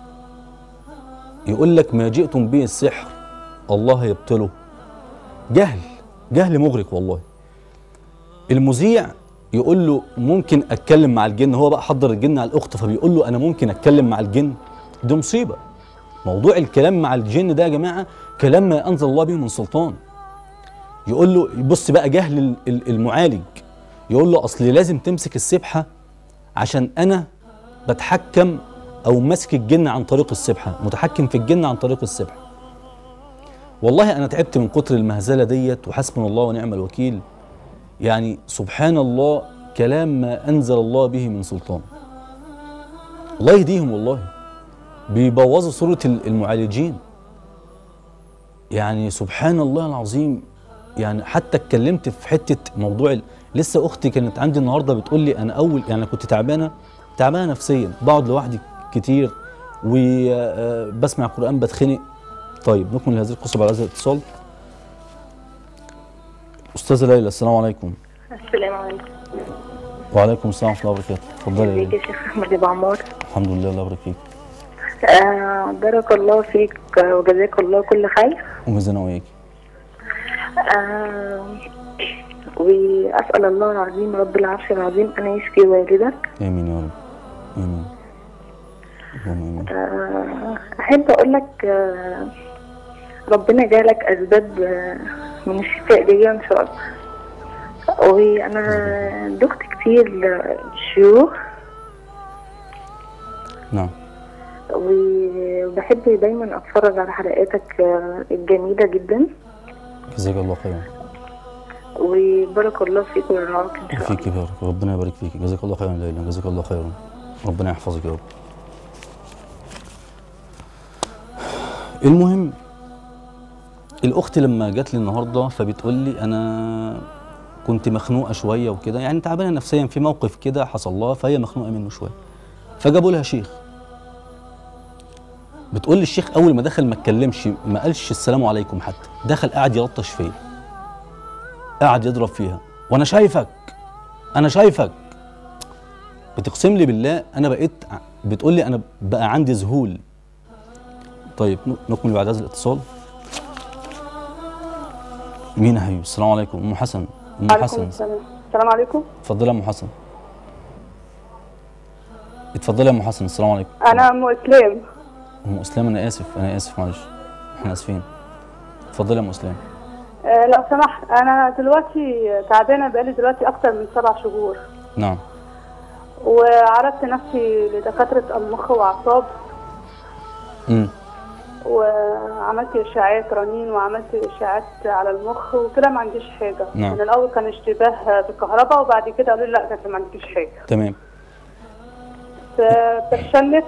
يقول لك ما جئتم به السحر الله يبطله جهل جهل مغرق والله المذيع يقول له ممكن اتكلم مع الجن هو بقى حضر الجن على الاخت فبيقول له انا ممكن اتكلم مع الجن دي مصيبه موضوع الكلام مع الجن ده يا جماعه كلام ما انزل الله به من سلطان يقول له بص بقى جهل ال- ال- المعالج يقول له اصل لازم تمسك السبحه عشان انا بتحكم او ماسك الجن عن طريق السبحه متحكم في الجن عن طريق السبحه والله انا تعبت من كتر المهزله ديت وحسبنا الله ونعم الوكيل يعني سبحان الله كلام ما انزل الله به من سلطان الله يهديهم والله بيبوظوا صوره ال- المعالجين يعني سبحان الله العظيم يعني حتى اتكلمت في حته موضوع ال... لسه اختي كانت عندي النهارده بتقول لي انا اول يعني كنت تعبانه تعبانه نفسيا بقعد لوحدي كتير وبسمع قران بتخنق طيب نكمل هذه القصه بعد هذا الاتصال استاذه ليلى السلام عليكم السلام عليكم وعليكم السلام ورحمه الله وبركاته اتفضلي يا ازيك ليلى يا شيخ احمد ابو عمار الحمد لله الله يبارك فيك آه بارك الله فيك وجزاك الله كل خير وجزانا وياكي آه واسال الله العظيم رب العرش العظيم ان يشفي والدك امين يا رب امين اللهم امين آه احب اقول لك آه ربنا جالك اسباب آه من الشفاء دي ان شاء الله وانا دكت كتير شيوخ نعم وبحب دايما اتفرج على حلقاتك آه، الجميله جدا جزاك الله خيرا وبارك الله فيك ويرعاك ان شاء الله فيك بارك ربنا يبارك فيك جزاك الله خيرا يا ليلى جزاك الله خيرا ربنا يحفظك يا رب المهم الاخت لما جات لي النهارده فبتقول لي انا كنت مخنوقه شويه وكده يعني تعبانه نفسيا في موقف كده حصل لها فهي مخنوقه منه شويه فجابوا لها شيخ بتقول لي الشيخ اول ما دخل ما اتكلمش ما قالش السلام عليكم حتى دخل قاعد يلطش فيا قاعد يضرب فيها وانا شايفك انا شايفك بتقسم لي بالله انا بقيت ع- بتقول لي انا بقى عندي ذهول طيب ن- نكمل بعد هذا الاتصال مين يا حبيبي السلام عليكم ام حسن ام وعليكم حسن السلام السلام عليكم اتفضلي يا ام حسن اتفضلي يا ام حسن السلام عليكم انا ام اسلام ام اسلام انا اسف انا اسف معلش احنا اسفين اتفضلي يا ام اسلام آه لو سمحت انا دلوقتي تعبانه بقالي دلوقتي اكتر من سبع شهور نعم وعرضت نفسي لدكاتره المخ واعصاب امم وعملت اشاعات رنين وعملت اشاعات على المخ وكده ما عنديش حاجه نعم. من الاول كان اشتباه بالكهرباء وبعد كده قالوا لي لا ده ما عنديش حاجه تمام ف- بتشنك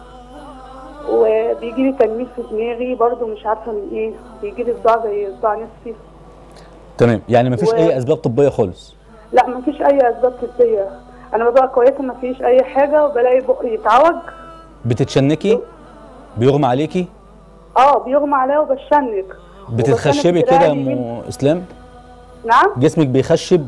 وبيجي لي تنميل في دماغي برضو مش عارفه من ايه بيجي لي صداع زي صداع نفسي تمام يعني مفيش و- اي اسباب طبيه خالص لا ما فيش اي اسباب طبيه انا ببقى كويسه ما فيش اي حاجه وبلاقي بقي يتعوج بتتشنكي بيغمى عليكي اه بيغمى عليا وبشنك بتتخشبي وبشنك كده يا دراعي اليمين. ام اسلام نعم جسمك بيخشب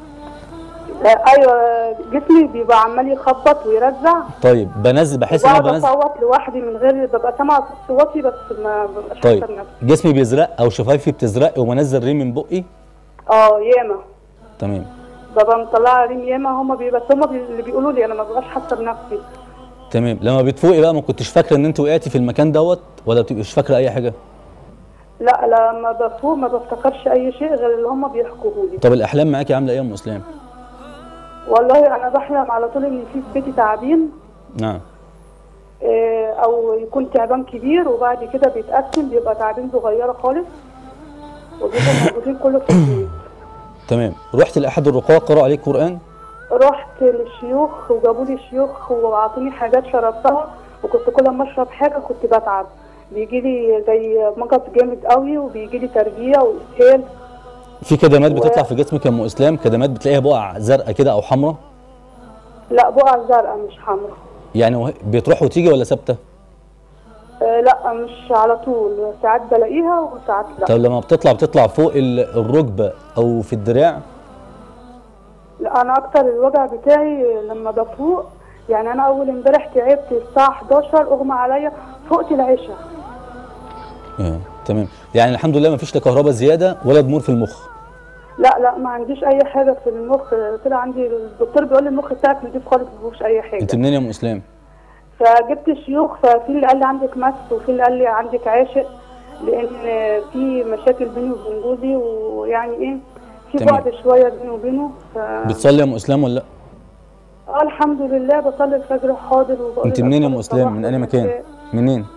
آه ايوه جسمي بيبقى عمال يخبط ويرزع طيب بنزل بحس ان انا وبقعد بنزل اصوت لوحدي من غير ببقى سامعه صوتي بس ما ببقاش طيب حاسه بنفسي جسمي بيزرق او شفايفي بتزرق وبنزل ريم من بقي اه ياما تمام ببقى مطلعه ريم ياما هما بي بس هما بي اللي بيقولوا لي انا ما ببقاش حاسه بنفسي تمام لما بتفوقي بقى ما كنتش فاكره ان انت وقعتي في المكان دوت ولا بتبقيش فاكره اي حاجه لا لما بفوق ما بفتكرش اي شيء غير اللي هما بيحكوه لي طب الاحلام معاكي عامله ايه يا ام اسلام والله انا بحلم على طول ان في في بيتي تعابين نعم آه، او يكون تعبان كبير وبعد كده بيتقسم بيبقى تعابين صغيره خالص وبيبقوا موجودين كله في البيت تمام رحت لاحد الرقاة قرأ عليك قران رحت للشيوخ وجابوا لي شيوخ وعطوني حاجات شربتها وكنت كل ما اشرب حاجه كنت بتعب بيجي لي زي مغص جامد قوي وبيجي لي ترجيع واسهال في كدمات بتطلع في جسمك يا ام اسلام كدمات بتلاقيها بقع زرقاء كده او حمراء لا بقع زرقاء مش حمراء يعني وه- بتروح وتيجي ولا ثابته آه لا مش على طول ساعات بلاقيها وساعات لا طب لما بتطلع بتطلع فوق ال- الركبه او في الدراع لا انا اكتر الوجع بتاعي لما بفوق يعني انا اول امبارح تعبت الساعه 11 اغمى عليا فقت العشاء آه. تمام يعني الحمد لله ما فيش لا كهرباء زياده ولا ضمور في المخ لا لا ما عنديش اي حاجه في المخ طلع عندي الدكتور بيقول لي المخ بتاعك نضيف خالص ما فيهوش اي حاجه انت منين يا ام اسلام فجبت شيوخ ففي اللي قال لي عندك مس وفي اللي قال لي عندك عاشق لان في مشاكل بيني وبين جوزي ويعني ايه في تمام. بعد شويه بيني وبينه ف... بتصلي يا ام اسلام ولا لا اه الحمد لله بصلي الفجر حاضر وبقول انت منين يا ام اسلام من اي مكان منين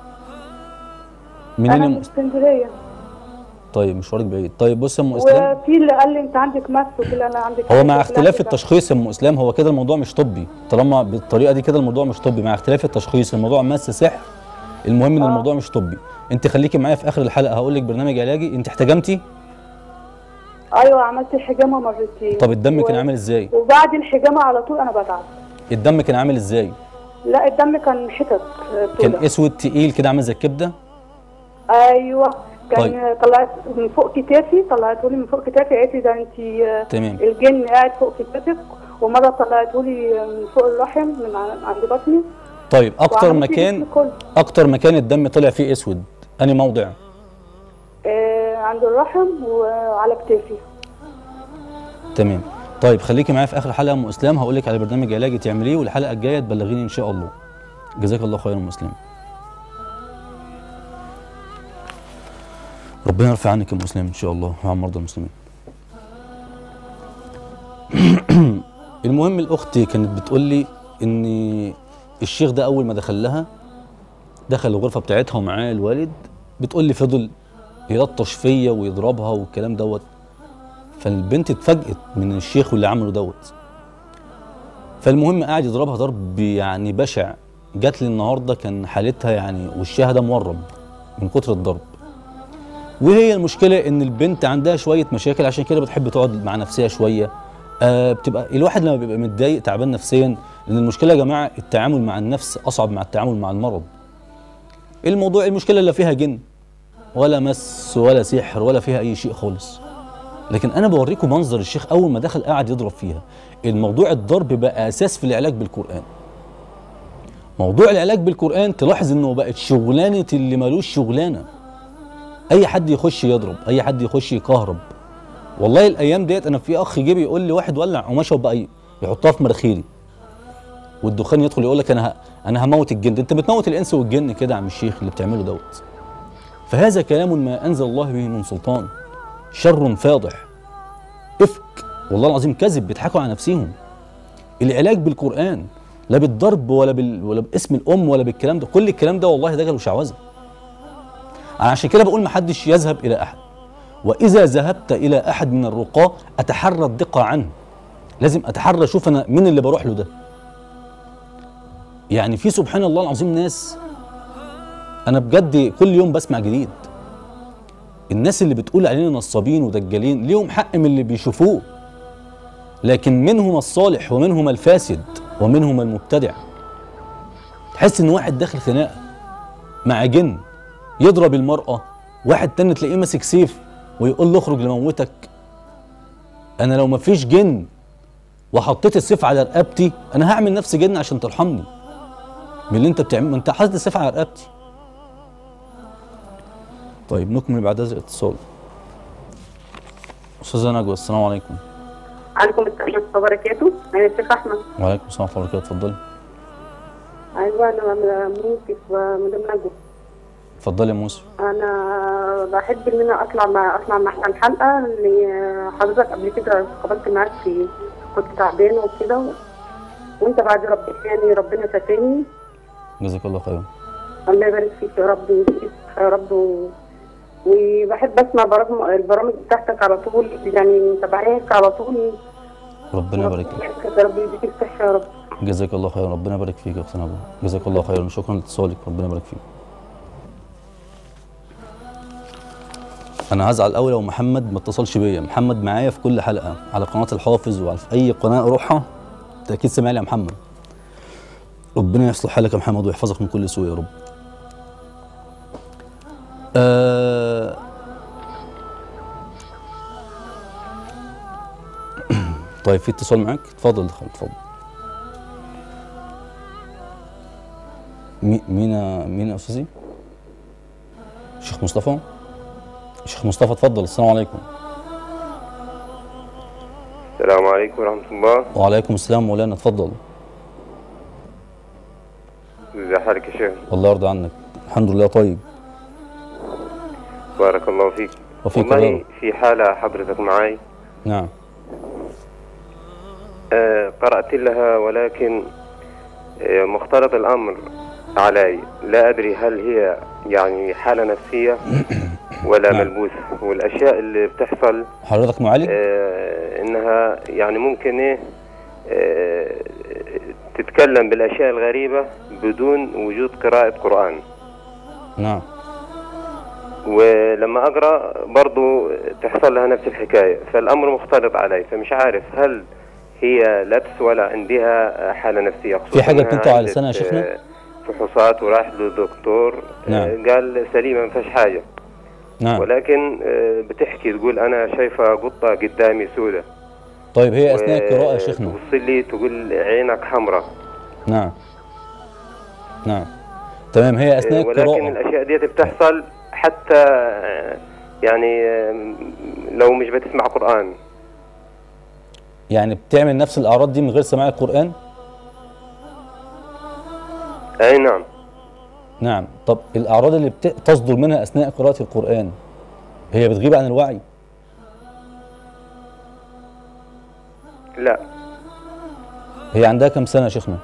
منين انا يا من ام اسكندريه طيب مشوارك بعيد طيب بص يا ام اسلام وفي اللي قال لي انت عندك مس وفي اللي انا عندك هو عاشق مع وفي اللي اختلاف عندك التشخيص يا ام اسلام هو كده الموضوع مش طبي طالما بالطريقه دي كده الموضوع مش طبي مع اختلاف التشخيص الموضوع مس سحر المهم ان الموضوع مش طبي انت خليكي معايا في اخر الحلقه هقول لك برنامج علاجي انت احتجمتي ايوه عملت حجامه مرتين طب الدم و- كان عامل ازاي وبعد الحجامه على طول انا بتعب الدم كان عامل ازاي لا الدم كان حتت آه، كان سودا. اسود تقيل كده عامل زي الكبده ايوه كان طيب. طلعت من فوق كتافي طلعته لي من فوق كتافي قالت لي ده انت آه، تمام. الجن قاعد فوق كتافك ومره طلعته لي من فوق الرحم من ع- عند بطني طيب اكتر وعملت لي مكان جسمي كله. اكتر مكان الدم طلع فيه اسود انهي موضع آه عند الرحم وعلى كتافي تمام طيب خليكي معايا في اخر حلقه ام اسلام هقول لك على برنامج علاجي تعمليه والحلقه الجايه تبلغيني ان شاء الله جزاك الله خيرا ام اسلام ربنا يرفع عنك يا ام اسلام ان شاء الله وعن مرضى المسلمين المهم الاخت كانت بتقول لي ان الشيخ ده اول ما دخل لها دخل الغرفه بتاعتها ومعاه الوالد بتقول لي فضل يلطش فيا ويضربها والكلام دوت فالبنت اتفاجئت من الشيخ واللي عمله دوت فالمهم قاعد يضربها ضرب يعني بشع جات لي النهارده كان حالتها يعني وشها ده مورم من كتر الضرب وهي المشكله ان البنت عندها شويه مشاكل عشان كده بتحب تقعد مع نفسها شويه آه بتبقى الواحد لما بيبقى متضايق تعبان نفسيا لان المشكله يا جماعه التعامل مع النفس اصعب مع التعامل مع المرض الموضوع المشكله لا فيها جن ولا مس ولا سحر ولا فيها اي شيء خالص لكن انا بوريكم منظر الشيخ اول ما دخل قاعد يضرب فيها الموضوع الضرب بقى اساس في العلاج بالقران موضوع العلاج بالقران تلاحظ انه بقت شغلانه اللي ملوش شغلانه اي حد يخش يضرب اي حد يخش يكهرب والله الايام ديت انا في اخ جه بيقول لي واحد ولع قماشه وبقى يحطها في مناخيري والدخان يدخل يقول لك انا ه... انا هموت الجن ده انت بتموت الانس والجن كده يا عم الشيخ اللي بتعمله دوت فهذا كلام ما انزل الله به من سلطان شر فاضح افك والله العظيم كذب بيضحكوا على نفسهم العلاج بالقران لا بالضرب ولا بال... ولا باسم الام ولا بالكلام ده كل الكلام ده والله دجل وشعوذه انا عشان كده بقول محدش يذهب الى احد واذا ذهبت الى احد من الرقاه اتحرى الدقه عنه لازم اتحرى اشوف انا مين اللي بروح له ده يعني في سبحان الله العظيم ناس انا بجد كل يوم بسمع جديد الناس اللي بتقول علينا نصابين ودجالين ليهم حق من اللي بيشوفوه لكن منهم الصالح ومنهم الفاسد ومنهم المبتدع تحس ان واحد داخل خناقه مع جن يضرب المراه واحد تاني تلاقيه ماسك سيف ويقول له اخرج لموتك انا لو مفيش جن وحطيت السيف على رقبتي انا هعمل نفسي جن عشان ترحمني من اللي انت بتعمله ما انت حاطط السيف على رقبتي طيب نكمل بعد هذا الاتصال استاذه نجوى السلام عليكم عليكم السلام ورحمة الله وبركاته أنا الشيخ أحمد وعليكم السلام ورحمه الله وبركاته اتفضلي أيوة أنا موسي في مدام نجوى اتفضلي يا موسى أنا بحب إن أنا أطلع مع أطلع مع الحلقة اللي حضرتك قبل كده قابلت معاك في كنت تعبانة وكده وأنت بعد ربنا يعني ربنا شافاني جزاك الله خيرا الله يبارك فيك يا رب ويديك يا رب و... وبحب اسمع برامج البرامج بتاعتك على طول يعني متابعاك على طول ربنا يبارك لك يا رب يديك الصحة يا رب جزاك الله خيرا ربنا يبارك فيك يا اختنا نجوى جزاك الله خيرا شكرا لاتصالك ربنا يبارك فيك انا هزعل قوي لو محمد ما اتصلش بيا محمد معايا في كل حلقه على قناه الحافظ وعلى في اي قناه اروحها انت اكيد سامعني يا محمد ربنا يصلح حالك يا محمد ويحفظك من كل سوء يا رب آه طيب في اتصال معاك اتفضل دخل اتفضل مي- مين يا- مين يا استاذي شيخ مصطفى شيخ مصطفى اتفضل السلام عليكم السلام عليكم ورحمة الله وعليكم السلام مولانا اتفضل ازي حالك يا شيخ الله يرضى عنك الحمد لله طيب بارك الله فيك وفيك والله يا رب. في حالة حضرتك معي نعم آه قرأت لها ولكن آه مختلط الأمر علي لا أدري هل هي يعني حالة نفسية ولا نعم. ملبوسة والأشياء اللي بتحصل حضرتك معالج آه إنها يعني ممكن إيه آه تتكلم بالأشياء الغريبة بدون وجود قراءة قرآن نعم ولما اقرا برضو تحصل لها نفس الحكايه فالامر مختلط علي فمش عارف هل هي لبس ولا عندها حاله نفسيه خصوصاً في حاجة إنها بتنطق على عملت، لسانها يا شيخنا؟ آه، فحوصات وراح للدكتور آه، نعم. قال سليمه ما فيهاش حاجه نعم ولكن آه، بتحكي تقول انا شايفه قطه قدامي سودة طيب هي اثناء القراءه يا شيخنا تبص لي تقول عينك حمراء نعم نعم تمام هي اثناء ولكن القراءه الاشياء ديت بتحصل حتى آه، يعني آه، لو مش بتسمع قران يعني بتعمل نفس الاعراض دي من غير سماع القران اي نعم نعم طب الاعراض اللي بت... تصدر منها اثناء قراءه القران هي بتغيب عن الوعي لا هي عندها كم سنه يا شيخنا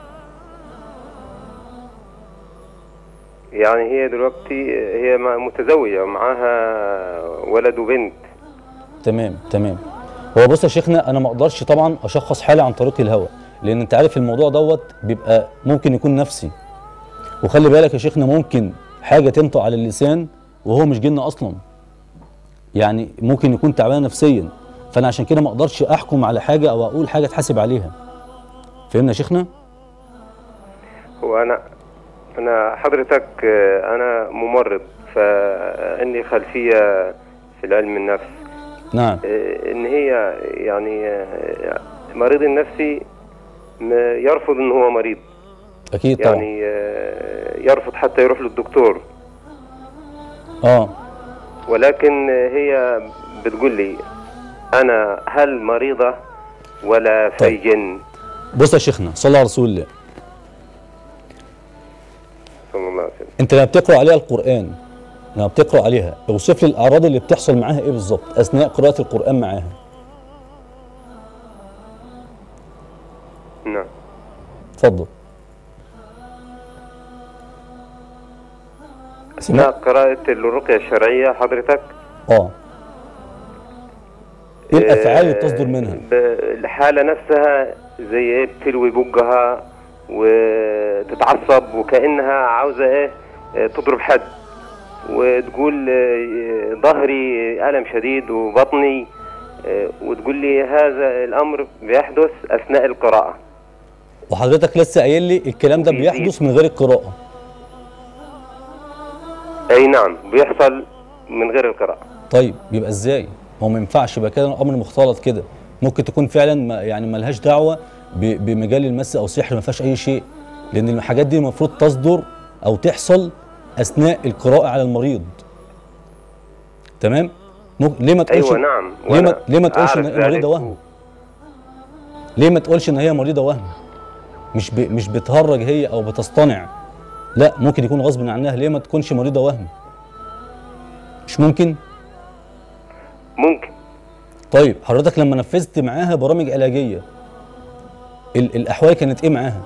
يعني هي دلوقتي هي مع- متزوجة ومعاها ولد وبنت تمام تمام هو بص يا شيخنا انا ما اقدرش طبعا اشخص حاله عن طريق الهواء لان انت عارف الموضوع دوت بيبقى ممكن يكون نفسي وخلي بالك يا شيخنا ممكن حاجه تنطق على اللسان وهو مش جن اصلا يعني ممكن يكون تعبان نفسيا فانا عشان كده ما اقدرش احكم على حاجه او اقول حاجه تحاسب عليها فهمنا يا شيخنا هو أنا أنا حضرتك آه، أنا ممرض فعندي خلفية في العلم النفس نعم آه، إن هي يعني آه، مريض النفسي م- يرفض إن هو مريض اكيد طبعا يعني آه، يرفض حتى يروح للدكتور اه ولكن هي بتقول لي انا هل مريضه ولا في جن بص يا شيخنا صلى على رسول الله صلى الله عليه وسلم انت لما بتقرا عليها القران لما بتقرا عليها اوصف لي الاعراض اللي بتحصل معاها ايه بالظبط اثناء قراءه القران معاها نعم اتفضل اثناء قراءه الرقيه الشرعيه حضرتك اه ايه الافعال اللي بتصدر منها ب- الحاله نفسها زي ايه بتلوي بقها وتتعصب وكانها عاوزه ايه آه، تضرب حد وتقول آه، ظهري الم شديد وبطني آه، وتقول لي هذا الامر بيحدث اثناء القراءه وحضرتك لسه قايل لي الكلام ده بيحدث من غير القراءه اي نعم بيحصل من غير القراءه طيب يبقى ازاي هو ما ينفعش يبقى كده امر مختلط كده ممكن تكون فعلا ما يعني ملهاش دعوه ب- بمجال المس او سحر ما فيهاش اي شيء لان الحاجات دي المفروض تصدر او تحصل اثناء القراءه على المريض تمام ممكن ليه ما تقولش ايوه نعم ليه ما وأنا ليه ما تقولش ان أعرف هي مريضه ذلك. وهم ليه ما تقولش ان هي مريضه وهم مش ب... مش بتهرج هي او بتصطنع لا ممكن يكون غصب عنها ليه ما تكونش مريضه وهم مش ممكن ممكن طيب حضرتك لما نفذت معاها برامج علاجيه ال... الاحوال كانت ايه معاها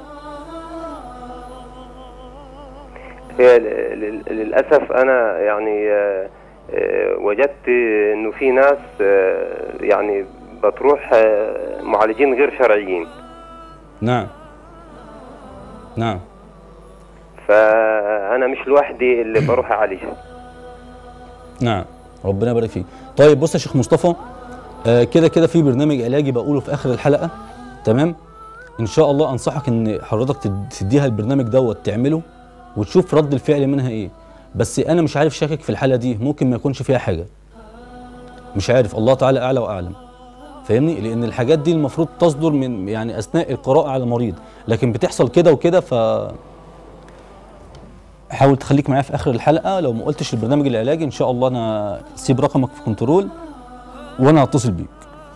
هي ل- ل- للاسف انا يعني آه، آه، وجدت انه في ناس آه، يعني بتروح آه، معالجين غير شرعيين نعم نعم فانا مش لوحدي اللي بروح اعالجها نعم ربنا يبارك فيك طيب بص يا شيخ مصطفى آه كده كده في برنامج علاجي بقوله في اخر الحلقه تمام ان شاء الله انصحك ان حضرتك تد- تديها البرنامج دوت تعمله وتشوف رد الفعل منها ايه بس انا مش عارف شاكك في الحاله دي ممكن ما يكونش فيها حاجه مش عارف الله تعالى اعلى واعلم فاهمني لان الحاجات دي المفروض تصدر من يعني اثناء القراءه على المريض لكن بتحصل كده وكده ف حاول تخليك معايا في اخر الحلقه لو ما قلتش البرنامج العلاجي ان شاء الله انا سيب رقمك في كنترول وانا هتصل بيك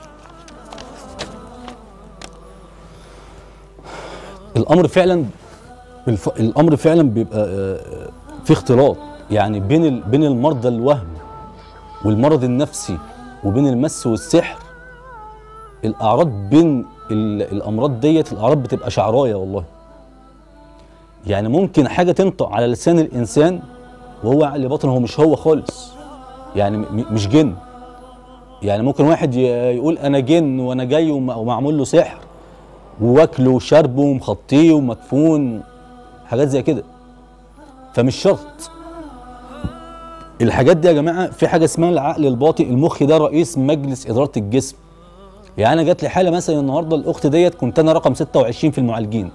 الامر فعلا بالف... الامر فعلا بيبقى آه، آه، في اختلاط يعني بين ال... بين المرضى الوهم والمرض النفسي وبين المس والسحر الاعراض بين ال... الامراض ديت الاعراض بتبقى شعرايه والله يعني ممكن حاجه تنطق على لسان الانسان وهو عقل باطن هو مش هو خالص يعني م- مش جن يعني ممكن واحد ي- يقول انا جن وانا جاي وم- ومعمول له سحر وواكله وشاربه ومخطيه ومدفون حاجات زي كده فمش شرط الحاجات دي يا جماعه في حاجه اسمها العقل الباطن المخ ده رئيس مجلس اداره الجسم يعني انا جات لي حاله مثلا النهارده الاخت ديت كنت انا رقم 26 في المعالجين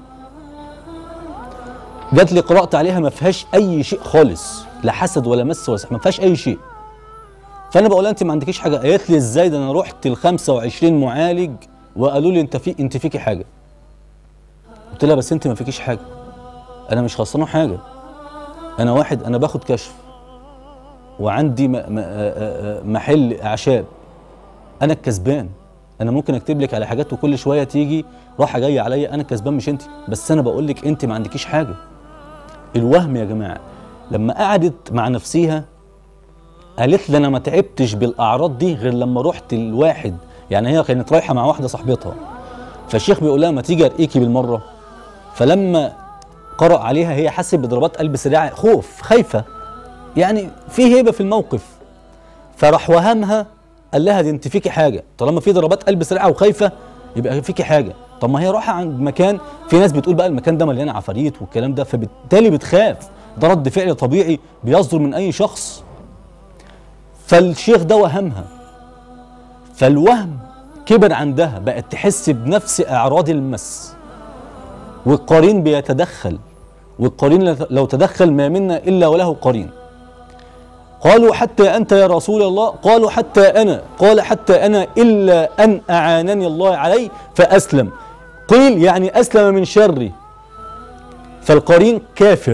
جات لي قرات عليها ما فيهاش اي شيء خالص لا حسد ولا مس ولا سحر ما فيهاش اي شيء فانا بقول لها انت ما عندكيش حاجه قالت لي ازاي ده انا رحت ل 25 معالج وقالوا لي انت في انت فيكي حاجه قلت لها بس انت ما فيكيش حاجه انا مش خسرانه حاجه انا واحد انا باخد كشف وعندي م- م- آه- آه- آه محل اعشاب انا الكسبان انا ممكن اكتب لك على حاجات وكل شويه تيجي راحه جايه عليا انا الكسبان مش انت بس انا بقول لك انت ما عندكيش حاجه الوهم يا جماعه لما قعدت مع نفسيها قالت لي انا ما تعبتش بالاعراض دي غير لما رحت الواحد يعني هي كانت رايحه مع واحده صاحبتها فالشيخ بيقول لها ما تيجي ارقيكي بالمره فلما قرأ عليها هي حست بضربات قلب سريعه خوف خايفه يعني في هيبه في الموقف فراح وهمها قال لها دي انت فيكي حاجه طالما في ضربات قلب سريعه وخايفه يبقى فيكي حاجه طب ما هي رايحه عند مكان في ناس بتقول بقى المكان ده مليان عفاريت والكلام ده فبالتالي بتخاف ده رد فعل طبيعي بيصدر من اي شخص فالشيخ ده وهمها فالوهم كبر عندها بقت تحس بنفس اعراض المس والقرين بيتدخل والقرين لو تدخل ما منا الا وله قرين قالوا حتى انت يا رسول الله قالوا حتى انا قال حتى انا الا ان اعانني الله عليه فاسلم قيل يعني اسلم من شري فالقرين كافر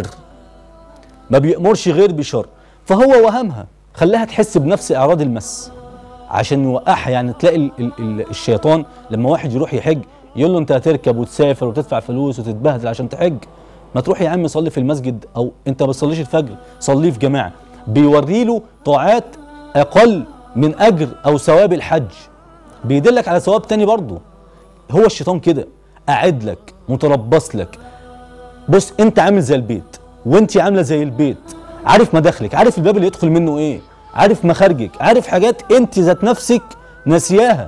ما بيأمرش غير بشر فهو وهمها خلاها تحس بنفس اعراض المس عشان يوقعها يعني تلاقي ال ال ال الشيطان لما واحد يروح يحج يقول له انت هتركب وتسافر وتدفع فلوس وتتبهدل عشان تحج ما تروح يا عم صلي في المسجد او انت ما بتصليش الفجر صليه في جماعه بيوري له طاعات اقل من اجر او ثواب الحج بيدلك على ثواب تاني برضه هو الشيطان كده قاعد لك متربص لك بص انت عامل زي البيت وانت عامله زي البيت عارف مداخلك عارف الباب اللي يدخل منه ايه عارف مخارجك عارف حاجات انت ذات نفسك ناسياها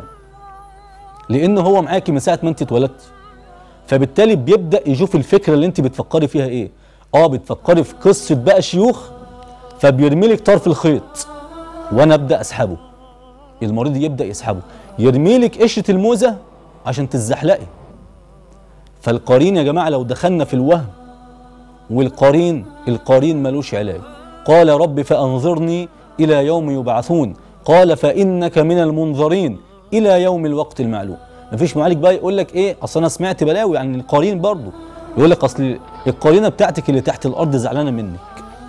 لان هو معاكي من ساعه ما انت اتولدتي فبالتالي بيبدا يشوف الفكره اللي انت بتفكري فيها ايه اه بتفكري في قصه بقى شيوخ فبيرمي لك طرف الخيط وانا ابدا اسحبه المريض يبدا يسحبه يرمي لك قشره الموزه عشان تتزحلقي فالقرين يا جماعه لو دخلنا في الوهم والقرين القرين ملوش علاج قال رب فانظرني الى يوم يبعثون قال فانك من المنظرين الى يوم الوقت المعلوم مفيش معالج بقى يقول لك ايه اصل انا سمعت بلاوي عن القرين برضه يقول لك اصل القرينه بتاعتك اللي تحت الارض زعلانه منك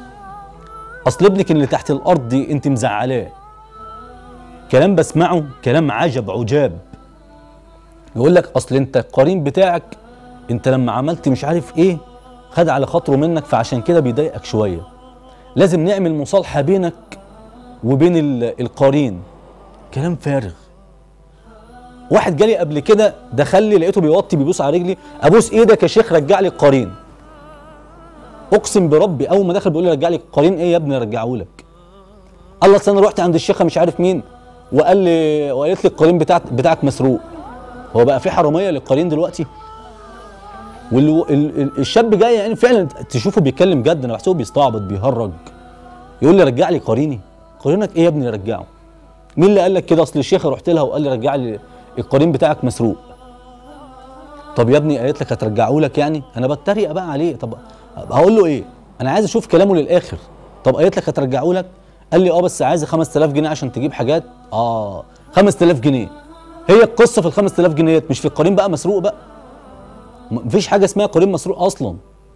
اصل ابنك اللي تحت الارض دي انت مزعلاه كلام بسمعه كلام عجب عجاب يقول لك اصل انت القرين بتاعك انت لما عملت مش عارف ايه خد على خاطره منك فعشان كده بيضايقك شويه لازم نعمل مصالحه بينك وبين ال- القرين كلام فارغ واحد جالي قبل كده دخل لي لقيته بيوطي بيبوس على رجلي ابوس ايدك يا شيخ رجع لي القرين اقسم بربي اول ما دخل بيقول لي رجع لي القرين ايه يا ابني رجعه لك الله اصل انا رحت عند الشيخه مش عارف مين وقال لي وقالت لي القرين بتاعك بتاعك مسروق هو بقى في حراميه للقرين دلوقتي واللي ال- ال- الشاب جاي يعني فعلا تشوفه بيتكلم جد انا بحسبه بيستعبط بيهرج يقول لي رجع لي قريني قرينك ايه يا ابني رجعه مين اللي قال لك كده اصل الشيخه رحت لها وقال لي رجع لي القرين بتاعك مسروق طب يا ابني قالت لك هترجعه لك يعني انا بتريق بقى عليه طب هقول له ايه انا عايز اشوف كلامه للاخر طب قالت لك هترجعه لك قال لي اه بس عايز 5000 جنيه عشان تجيب حاجات اه 5000 جنيه هي القصه في ال 5000 جنيه مش في القرين بقى مسروق بقى مفيش حاجه اسمها قرين مسروق اصلا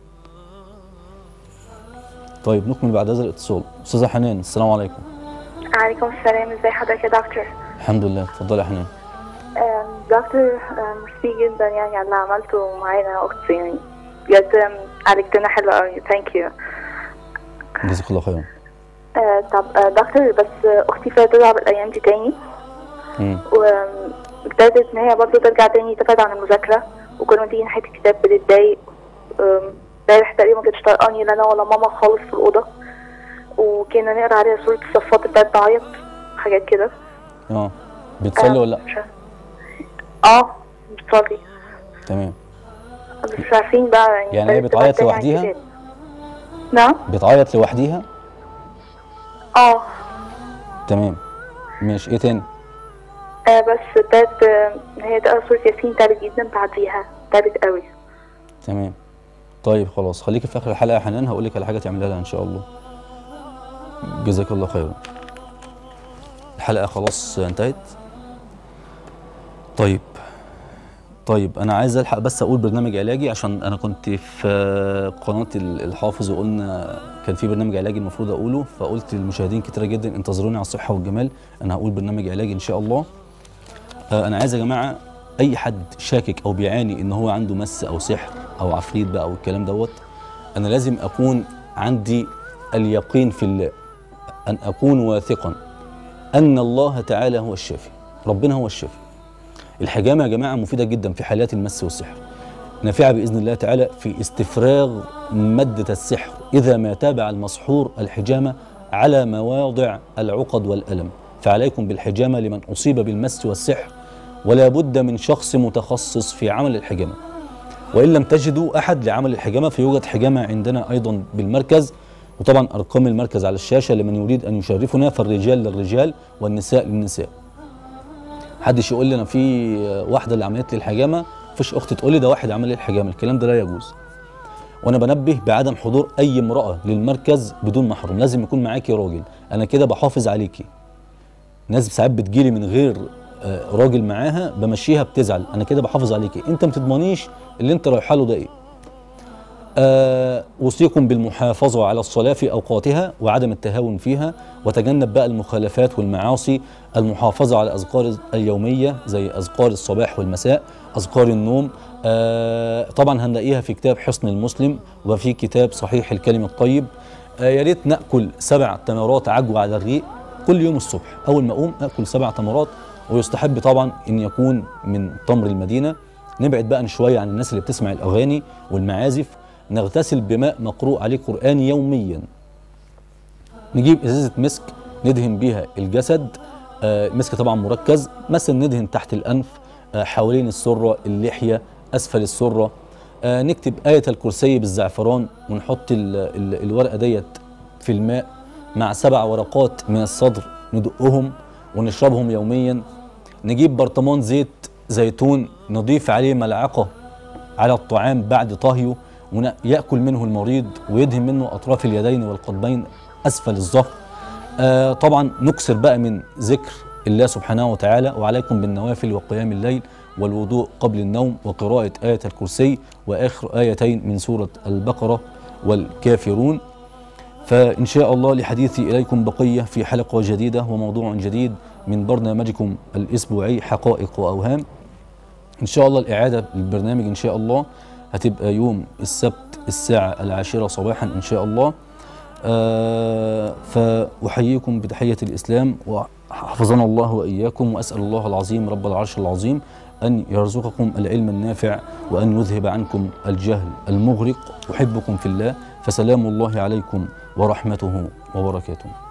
طيب نكمل بعد هذا الاتصال استاذه حنان السلام عليكم عليكم السلام ازي حضرتك يا دكتور الحمد لله اتفضلي يا حنان آم، دكتور آم، ميرسي جدا يعني على اللي عملته معانا انا واختي يعني بجد آم، عالجتنا حلو قوي ثانك يو جزاك الله خيرا طب آه، دكتور بس آه، اختي ابتدت تلعب الايام دي تاني مم. وابتدت ان هي برضه ترجع تاني تبعد عن المذاكره وكل ما تيجي ناحيه الكتاب بتتضايق آم، امبارح تقريبا ما كانتش طايقاني لا انا ولا ماما خالص في الاوضه وكنا نقرا عليها سوره الصفات بتاعت تعيط حاجات كده اه بتصلي ولا لا اه بتصلي تمام بس مش عارفين بقى يعني يعني هي ابتدت بتعيط تبعد تاني عن لوحديها؟ الكتاب. نعم بتعيط لوحديها اه تمام ماشي ايه تاني آه، بس ابتدت آه، ان هي تقرا سوره ياسين تعبت جدا بعديها تعبت قوي تمام طيب خلاص خليكي في اخر الحلقه يا حنان هقول لك على حاجه تعملها لها ان شاء الله جزاك الله خيرا الحلقه خلاص انتهت طيب طيب انا عايز الحق بس اقول برنامج علاجي عشان انا كنت في قناه ال- الحافظ وقلنا كان في برنامج علاجي المفروض اقوله فقلت للمشاهدين كتيره جدا انتظروني على الصحه والجمال انا هقول برنامج علاجي ان شاء الله آه، انا عايز يا جماعه اي حد شاكك او بيعاني ان هو عنده مس او سحر او عفريت بقى او الكلام دوت انا لازم اكون عندي اليقين في الله ان اكون واثقا ان الله تعالى هو الشافي ربنا هو الشافي الحجامه يا جماعه مفيده جدا في حالات المس والسحر نافعه باذن الله تعالى في استفراغ ماده السحر اذا ما تابع المسحور الحجامه على مواضع العقد والالم فعليكم بالحجامه لمن اصيب بالمس والسحر ولا بد من شخص متخصص في عمل الحجامه وان لم تجدوا احد لعمل الحجامه فيوجد حجامه عندنا ايضا بالمركز وطبعا ارقام المركز على الشاشه لمن يريد ان يشرفنا فالرجال للرجال والنساء للنساء حدش يقول لي انا في واحده اللي عملت لي الحجامه مفيش اخت تقول لي ده واحد عمل لي الحجامه الكلام ده لا يجوز وانا بنبه بعدم حضور اي امراه للمركز بدون محرم لازم يكون معاكي راجل انا كده بحافظ عليكي ناس ساعات بتجيلي من غير آه، راجل معاها بمشيها بتزعل انا كده بحافظ عليكي انت ما تضمنيش اللي انت رايحه له ده ايه آه، أوصيكم بالمحافظة على الصلاة في أوقاتها وعدم التهاون فيها وتجنب بقى المخالفات والمعاصي المحافظة على الأذكار اليومية زي أذكار الصباح والمساء أذكار النوم آه، طبعا هنلاقيها في كتاب حصن المسلم وفي كتاب صحيح الكلم الطيب آه، يا ريت ناكل سبع تمرات عجوة على الريق كل يوم الصبح اول ما اقوم اكل سبع تمرات ويستحب طبعا ان يكون من تمر المدينه نبعد بقى شويه عن الناس اللي بتسمع الاغاني والمعازف نغتسل بماء مقروء عليه قران يوميا نجيب ازازه مسك ندهن بيها الجسد آه، مسك طبعا مركز مثلا ندهن تحت الانف آه، حوالين السره اللحيه اسفل السره آه، نكتب آية الكرسي بالزعفران ونحط ال ال الورقة ديت في الماء مع سبع ورقات من الصدر ندقهم ونشربهم يوميا نجيب برطمان زيت زيتون نضيف عليه ملعقة على الطعام بعد طهيه ويأكل منه المريض ويدهن منه أطراف اليدين والقدمين أسفل الظهر آه طبعا نكسر بقى من ذكر الله سبحانه وتعالى وعليكم بالنوافل وقيام الليل والوضوء قبل النوم وقراءة آية الكرسي وآخر آيتين من سورة البقرة والكافرون فإن شاء الله لحديثي إليكم بقية في حلقة جديدة وموضوع جديد من برنامجكم الأسبوعي حقائق وأوهام إن شاء الله الإعادة للبرنامج إن شاء الله هتبقى يوم السبت الساعة العاشرة صباحا إن شاء الله آه فأحييكم بتحية الإسلام وحفظنا الله وإياكم وأسأل الله العظيم رب العرش العظيم أن يرزقكم العلم النافع وأن يذهب عنكم الجهل المغرق أحبكم في الله فسلام الله عليكم ورحمته وبركاته